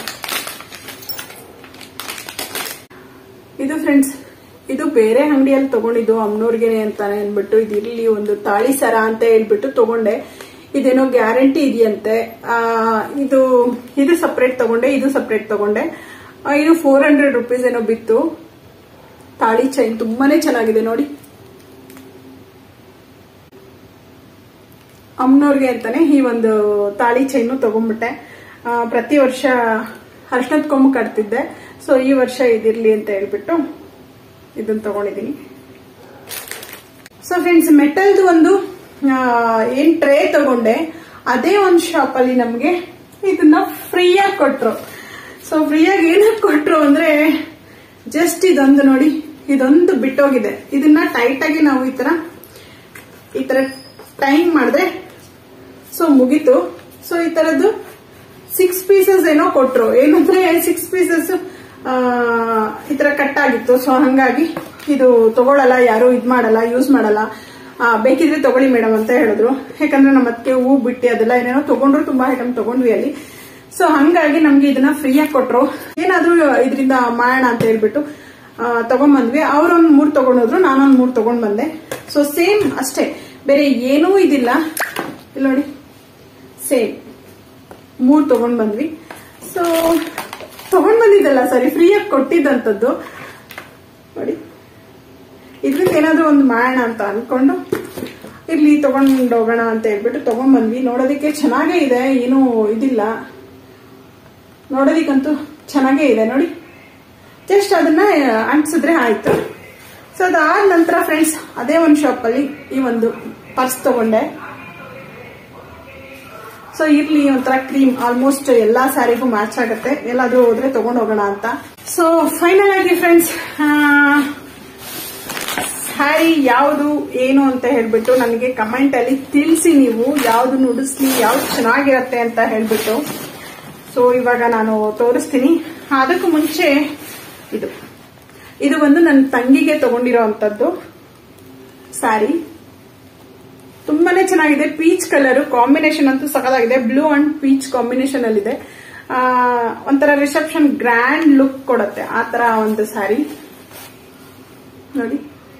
ಇದು ಫ್ರೆಂಡ್ಸ್ ಇದು ಬೇರೆ ಅಂಗಡಿಯಲ್ಲಿ ತಗೊಂಡಿದ್ದು ಅಮ್ನೋರ್ಗೆನೆ ಅಂತಾನೆ ಅಂದ್ಬಿಟ್ಟು ಇದು ಇರ್ಲಿ ಒಂದು ತಾಳಿ ಸರ ಅಂತ ಹೇಳ್ಬಿಟ್ಟು ತಗೊಂಡೆ ಇದೇನೋ ಗ್ಯಾರಂಟಿ ಇದೆಯಂತೆ ಆ, ಇದು ಇದು ಸಪ್ರೇಟ್ ತಗೊಂಡೆ ಇದು ಸಪ್ರೇಟ್ ತಗೊಂಡೆ ಆ, ಇದು ಫೋರ್ ಹಂಡ್ರೆಡ್ ರುಪೀಸ್ ಏನೋ ಬಿತ್ತು ತಾಳಿ ಚೈನ್ ತುಂಬಾನೇ ಚೆನ್ನಾಗಿದೆ ನೋಡಿ ಅಮ್ಮನವ್ರಿಗೆ ಅಂತಾನೆ ಈ ಒಂದು ತಾಳಿ ಚೈನು ತಗೊಂಡ್ಬಿಟ್ಟೆ ಆ, ಪ್ರತಿ ವರ್ಷ ಅರ್ಶನದ ಕೊಂಬು ಕಟ್ತಿದ್ದೆ ಸೊ ಈ ವರ್ಷ ಇದಿರ್ಲಿ ಅಂತ ಹೇಳ್ಬಿಟ್ಟು ಇದನ್ನ ತಗೊಂಡಿದ್ದೀನಿ ಸೊ ಫ್ರೆಂಡ್ಸ್ ಮೆಟಲ್ದು ಒಂದು ಆ, ಏನ್ ಟ್ರೇ ತಗೊಂಡೆ ಅದೇ ಒಂದು ಶಾಪ್ ಅಲ್ಲಿ ನಮ್ಗೆ ಇದನ್ನ ಫ್ರೀಯಾಗಿ ಕೊಟ್ರು ಸೊ ಫ್ರೀಯಾಗಿ ಏನಕ್ಕೆ ಕೊಟ್ರು ಅಂದ್ರೆ ಜಸ್ಟ್ ಇದೊಂದು ನೋಡಿ ಇದೊಂದು ಬಿಟ್ಟೋಗಿದೆ ಇದನ್ನ ಟೈಟ್ ಆಗಿ ನಾವು ಈ ತರ ಈ ತರ ಟೈಮ್ ಮಾಡಿದ್ರೆ ಸೊ ಮುಗೀತು ಸೊ ಈ ತರದ್ದು ಸಿಕ್ಸ್ ಪೀಸಸ್ ಏನೋ ಕೊಟ್ರು ಏನಂದ್ರೆ ಸಿಕ್ಸ್ ಪೀಸಸ್ ಈ ತರ ಕಟ್ ಆಗಿತ್ತು ಸೊ ಹಂಗಾಗಿ ಇದು ತಗೊಳಲ್ಲ ಯಾರು ಇದ್ ಮಾಡಲ್ಲ ಯೂಸ್ ಮಾಡಲ್ಲ ಆ, ಬೇಕಿದ್ರೆ ತಗೊಳ್ಳಿ ಮೇಡಮ್ ಅಂತ ಹೇಳಿದ್ರು ಯಾಕಂದ್ರೆ ನಮ್ಮ ಅದಕ್ಕೆ ಹೂ ಬಿಟ್ಟು ಅದೆಲ್ಲ ಏನೇನೋ ತಗೊಂಡ್ರು ತುಂಬಾ ಐಟಮ್ ತಗೊಂಡ್ವಿ ಅಲ್ಲಿ ಸೊ ಹಂಗಾಗಿ ನಮ್ಗೆ ಇದನ್ನ ಫ್ರೀಯಾಗಿ ಕೊಟ್ರು ಏನಾದ್ರೂ ಇದರಿಂದ ಮಾಡೋಣ ಅಂತ ಹೇಳ್ಬಿಟ್ಟು ಆ, ತಗೊಂಡ್ಬಂದ್ವಿ ಅವ್ರೊಂದ್ ಮೂರ್ ತಗೊಂಡೋದ್ರು ನಾನೊಂದ್ ಮೂರ್ ತಗೊಂಡ್ ಬಂದೆ ಸೊ ಸೇಮ್ ಅಷ್ಟೇ ಬೇರೆ ಏನೂ ಇದಿಲ್ಲ ಇಲ್ಲಿ ನೋಡಿ ಸೇಮ್ ಮೂರ್ ತಗೊಂಡ್ ಬಂದ್ವಿ ಸೊ ತಗೊಂಡ್ ಬಂದಿದ್ದಲ್ಲ ಸಾರಿ ಫ್ರೀಯಾಗಿ ಕೊಟ್ಟಿದ್ದಂಥದ್ದು ನೋಡಿ ಇದ್ರಿಂದ ಏನಾದ್ರೂ ಒಂದು ಮಾಡೋಣ ಅಂತ ಅನ್ಕೊಂಡು ಇರ್ಲಿ ತಗೊಂಡ್ ಹೋಗೋಣ ಅಂತ ಹೇಳ್ಬಿಟ್ಟು ತಗೊಂಡ್ ಬಂದ್ವಿ ನೋಡೋದಕ್ಕೆ ಚೆನ್ನಾಗೇ ಇದೆ ಏನೂ ಇದಿಲ್ಲ ನೋಡೋದಿಕ್ಕಂತೂ ಚೆನ್ನಾಗೇ ಇದೆ ನೋಡಿ ಜಸ್ಟ್ ಅದನ್ನ ಅಂಟಿಸಿದ್ರೆ ಆಯ್ತು ಸೊ ಅದಾದ ನಂತರ ಫ್ರೆಂಡ್ಸ್ ಅದೇ ಒಂದು ಶಾಪ್ ಅಲ್ಲಿ ಈ ಒಂದು ಪರ್ಸ್ ತಗೊಂಡೆ ಸೊ ಇರ್ಲಿ ಒಂಥರ ಕ್ರೀಮ್ ಆಲ್ಮೋಸ್ಟ್ ಎಲ್ಲಾ ಸ್ಯಾರಿಗೂ ಮ್ಯಾಚ್ ಆಗುತ್ತೆ ಎಲ್ಲಾದ್ರೂ ಹೋದ್ರೆ ತಗೊಂಡ್ ಹೋಗೋಣ ಅಂತ ಸೊ ಫೈನಲ್ ಆಗಿ ಫ್ರೆಂಡ್ಸ್ ಸ್ಯಾರಿ ಯಾವುದು ಏನು ಅಂತ ಹೇಳ್ಬಿಟ್ಟು ನನಗೆ ಕಮೆಂಟ್ ಅಲ್ಲಿ ತಿಳಿಸಿ ನೀವು ಯಾವ್ದು ನುಡಿಸ್ಲಿ ಯಾವ್ದು ಚೆನ್ನಾಗಿರತ್ತೆ ಅಂತ ಹೇಳ್ಬಿಟ್ಟು ಸೊ ಇವಾಗ ನಾನು ತೋರಿಸ್ತೀನಿ ಅದಕ್ಕೂ ಮುಂಚೆ ಇದು ಇದು ಒಂದು ನನ್ನ ತಂಗಿಗೆ ತಗೊಂಡಿರೋ ಅಂತದ್ದು ಸ್ಯಾರಿ ತುಂಬಾನೇ ಚೆನ್ನಾಗಿದೆ ಪೀಚ್ ಕಲರ್ ಕಾಂಬಿನೇಷನ್ ಅಂತೂ ಸಖತ್ತಾಗಿದೆ ಬ್ಲೂ ಅಂಡ್ ಪೀಚ್ ಕಾಂಬಿನೇಷನ್ ಅಲ್ಲಿ ಇದೆ ಆ, ಒಂಥರ ರಿಸೆಪ್ಷನ್ ಗ್ರ್ಯಾಂಡ್ ಲುಕ್ ಕೊಡುತ್ತೆ ಆ ತರ ಒಂದು ಸ್ಯಾರಿ ನೋಡಿ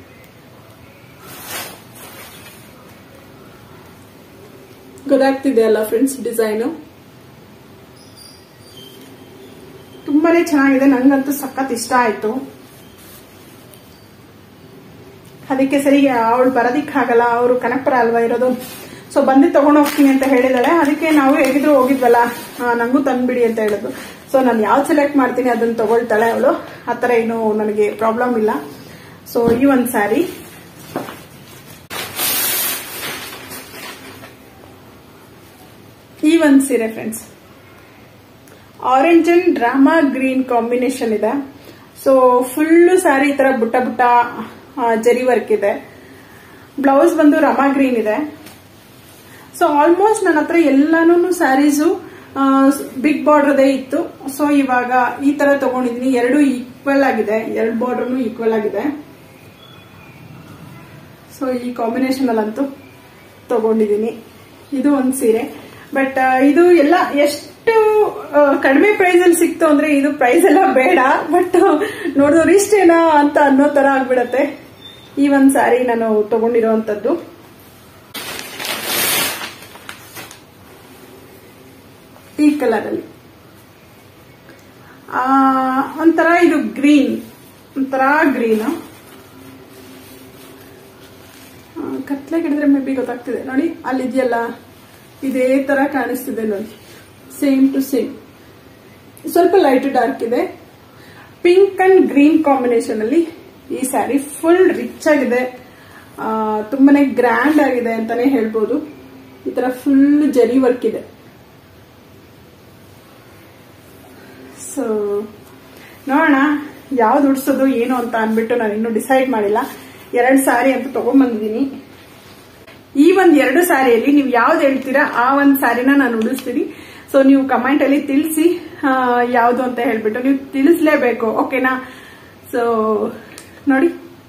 ಗೊತ್ತಾಗ್ತಿದೆ ಅಲ್ಲ ಫ್ರೆಂಡ್ಸ್ ಡಿಸೈನು ತುಂಬಾನೇ ಚೆನ್ನಾಗಿದೆ ನಂಗಂತೂ ಸಖತ್ ಇಷ್ಟ ಆಯ್ತು ಅದಕ್ಕೆ ಸರಿ ಅವಳು ಬರೋದಿಕ್ಕಾಗಲ್ಲ ಅವರು ಕನಕಪುರ ಅಲ್ವಾ ಇರೋದು ಸೊ ಬಂದು ತಗೊಂಡು ಹೋಗ್ತೀನಿ ಅಂತ ಹೇಳಿದಾಳೆ ಅದಕ್ಕೆ ನಾವು ಹೇಗಿದ್ರು ಹೋಗಿದ್ವಲ್ಲ ಆ, ನಂಗೂ ತಂದ್ಬಿಡಿ ಅಂತ ಹೇಳಿದ್ರು ಸೊ ನಾನು ಯಾವ್ದು ಸೆಲೆಕ್ಟ್ ಮಾಡ್ತೀನಿ ಅದನ್ನ ತಗೊಳ್ತಾಳೆ ಅವಳು ಆ ಥರ ಏನು ನನಗೆ ಪ್ರಾಬ್ಲಮ್ ಇಲ್ಲ ಸೊ ಈ ಒಂದು ಸ್ಯಾರಿ ಈ ಒಂದು ಸೀರೆ ಫ್ರೆಂಡ್ಸ್ ಆರೆಂಜ್ ಅಂಡ್ ಡ್ರಾಮಾ ಗ್ರೀನ್ ಕಾಂಬಿನೇಷನ್ ಇದೆ ಸೊ ಫುಲ್ಲು ಸ್ಯಾರಿ ಈ ತರ ಬುಟ್ಟ ಬುಟ್ಟ ಆ, ಜರಿ ವರ್ಕ್ ಇದೆ ಬ್ಲೌಸ್ ಬಂದು ರಮಾ ಗ್ರೀನ್ ಇದೆ ಸೊ ಆಲ್ಮೋಸ್ಟ್ ನನ್ನ ಹತ್ರ ಎಲ್ಲಾನು ಸ್ಯಾರೀಸು ಬಿಗ್ ಬಾರ್ಡರ್ದೇ ಇತ್ತು ಸೊ ಇವಾಗ ಈ ತರ ತಗೊಂಡಿದೀನಿ ಎರಡು ಈಕ್ವಲ್ ಆಗಿದೆ ಎರಡು ಬಾರ್ಡರ್ನು ಈಕ್ವಲ್ ಆಗಿದೆ ಸೊ ಈ ಕಾಂಬಿನೇಷನ್ ಅಲ್ಲಂತೂ ತಗೊಂಡಿದ್ದೀನಿ ಇದು ಒಂದು ಸೀರೆ ಬಟ್ ಇದು ಎಲ್ಲ ಎಷ್ಟು ಆ, ಕಡಿಮೆ ಪ್ರೈಸ್ ಅಲ್ಲಿ ಸಿಕ್ತು ಅಂದ್ರೆ ಇದು ಪ್ರೈಸ್ ಎಲ್ಲ ಬೇಡ ಬಟ್ ನೋಡಿದವ್ರು ಇಷ್ಟೇನಾ ಅಂತ ಅನ್ನೋ ತರ ಆಗ್ಬಿಡತ್ತೆ ಈ ಒಂದ್ ಸ್ಯಾರಿ ನಾನು ತಗೊಂಡಿರೋಂಥದ್ದು ಈ ಕಲರ್ ಅಲ್ಲಿ ಆ, ಒಂಥರ ಇದು ಗ್ರೀನ್ ಒಂಥರ ಗ್ರೀನ್ ಕತ್ಲೆ ಹಿಡಿದ್ರೆ ಮೇ ಬಿ ಗೊತ್ತಾಗ್ತಿದೆ ನೋಡಿ ಅಲ್ಲಿ ಇದೆಯಲ್ಲ ಇದೇ ತರ ಕಾಣಿಸ್ತಿದೆ ನೋಡಿ ಸೇಮ್ ಟು ಸೇಮ್ ಸ್ವಲ್ಪ ಲೈಟ್ ಡಾರ್ಕ್ ಇದೆ ಪಿಂಕ್ ಅಂಡ್ ಗ್ರೀನ್ ಕಾಂಬಿನೇಷನ್ ಅಲ್ಲಿ ಈ ಸ್ಯಾರಿ ಫುಲ್ ರಿಚ್ ಆಗಿದೆ ಆ, ತುಂಬಾನೇ ಗ್ರ್ಯಾಂಡ್ ಆಗಿದೆ ಅಂತಾನೆ ಹೇಳ್ಬೋದು ಈ ತರ ಫುಲ್ ಜರಿ ವರ್ಕ್ ಇದೆ ಸೊ ನೋಡೋಣ ಯಾವ್ದು ಉಡ್ಸೋದು ಏನು ಅಂತ ಅನ್ಬಿಟ್ಟು ನಾನು ಇನ್ನೂ ಡಿಸೈಡ್ ಮಾಡಿಲ್ಲ ಎರಡ್ ಸಾರಿ ಅಂತ ತಗೊಂಡ್ಬಂದಿದ್ದೀನಿ ಈ ಒಂದ್ ಎರಡು ಸ್ಯಾರಿಯಲ್ಲಿ ನೀವು ಯಾವ್ದು ಹೇಳ್ತೀರಾ ಆ ಒಂದ್ ಸ್ಯಾರಿನ ನಾನು ಉಡಿಸ್ತೀನಿ ಸೊ ನೀವು ಕಮೆಂಟ್ ಅಲ್ಲಿ ತಿಳಿಸಿ ಯಾವ್ದು ಅಂತ ಹೇಳ್ಬಿಟ್ಟು ನೀವು ತಿಳಿಸ್ಲೇಬೇಕು ಓಕೆನಾ ಸೊ ನೋಡಿ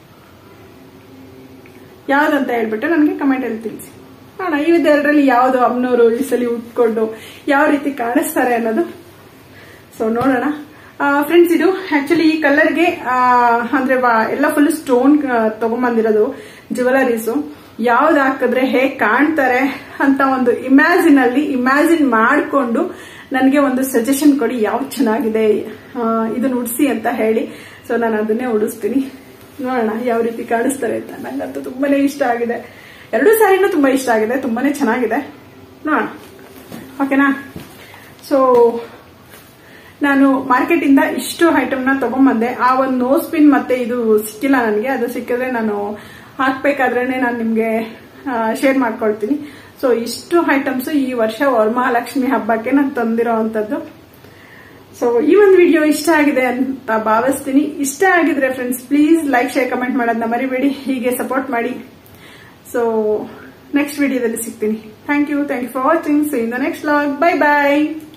ಯಾವ್ದು ಅಂತ ಹೇಳ್ಬಿಟ್ಟು ನನಗೆ ಕಮೆಂಟ್ ಅಲ್ಲಿ ತಿಳಿಸಿ ನೋಡೋಣ ಇದೆರಡರಲ್ಲಿ ಯಾವ್ದು ಅಮ್ನೋರು ಈ ಸಲ ಉಟ್ಕೊಂಡು ಯಾವ ರೀತಿ ಕಾಣಿಸ್ತಾರೆ ಅನ್ನೋದು ಸೊ ನೋಡೋಣ ಫ್ರೆಂಡ್ಸ್ ಇದು ಆಕ್ಚುಲಿ ಈ ಕಲರ್ಗೆ ಅಂದ್ರೆ ವಾ- ಎಲ್ಲ ಫುಲ್ ಸ್ಟೋನ್ ತಗೊಂಬಂದಿರೋದು ಜ್ಯುವೆಲರೀಸು ಯಾವ್ದು ಹಾಕಿದ್ರೆ ಹೇಗ್ ಕಾಣ್ತಾರೆ ಅಂತ ಒಂದು ಇಮ್ಯಾಜಿನ್ ಅಲ್ಲಿ ಇಮ್ಯಾಜಿನ್ ಮಾಡಿಕೊಂಡು ನನಗೆ ಒಂದು ಸಜೆಷನ್ ಕೊಡಿ ಯಾವ್ದು ಚೆನ್ನಾಗಿದೆ ಆ, ಇದನ್ನ ಉಡಿಸಿ ಅಂತ ಹೇಳಿ ಸೊ ನಾನು ಅದನ್ನೇ ಉಡಿಸ್ತೀನಿ ನೋಡೋಣ ಯಾವ ರೀತಿ ಕಾಣಿಸ್ತಾರೆ ಅಂತ ನಂಗಂತೂ ತುಂಬಾನೇ ಇಷ್ಟ ಆಗಿದೆ ಎರಡೂ ಸ್ಯಾರಿನೂ ತುಂಬಾ ಇಷ್ಟ ಆಗಿದೆ ತುಂಬಾನೇ ಚೆನ್ನಾಗಿದೆ ನೋಡೋಣ ಓಕೆನಾ ಸೊ ನಾನು ಮಾರ್ಕೆಟ್ ಇಂದ ಇಷ್ಟು ಐಟಮ್ ನ ತಗೊಂಬಂದೆ ಆ ಒಂದು ನೋಸ್ ಪಿನ್ ಮತ್ತೆ ಇದು ಸಿಕ್ಕಿಲ್ಲ ನನಗೆ ಅದು ಸಿಕ್ಕಿದ್ರೆ ನಾನು ಹಾಕ್ಬೇಕಾದ್ರೇನೆ ನಾನು ನಿಮ್ಗೆ ಶೇರ್ ಮಾಡ್ಕೊಳ್ತೀನಿ ಸೊ ಇಷ್ಟು ಐಟಮ್ಸ್ ಈ ವರ್ಷ ವರಮಹಾಲಕ್ಷ್ಮಿ ಹಬ್ಬಕ್ಕೆ ನಾನು ತಂದಿರೋ ಅಂತದ್ದು ಸೊ ಈ ಒಂದು ವಿಡಿಯೋ ಇಷ್ಟ ಆಗಿದೆ ಅಂತ ಭಾವಿಸ್ತೀನಿ ಇಷ್ಟ ಆಗಿದ್ರೆ friends please like share comment ಮಾಡೋದನ್ನ ಮರಿಬೇಡಿ ಹೀಗೆ ಸಪೋರ್ಟ್ ಮಾಡಿ ಸೊ ನೆಕ್ಸ್ಟ್ ವಿಡಿಯೋದಲ್ಲಿ ಸಿಗ್ತೀನಿ thank you thank you for watching so in the next vlog bye bye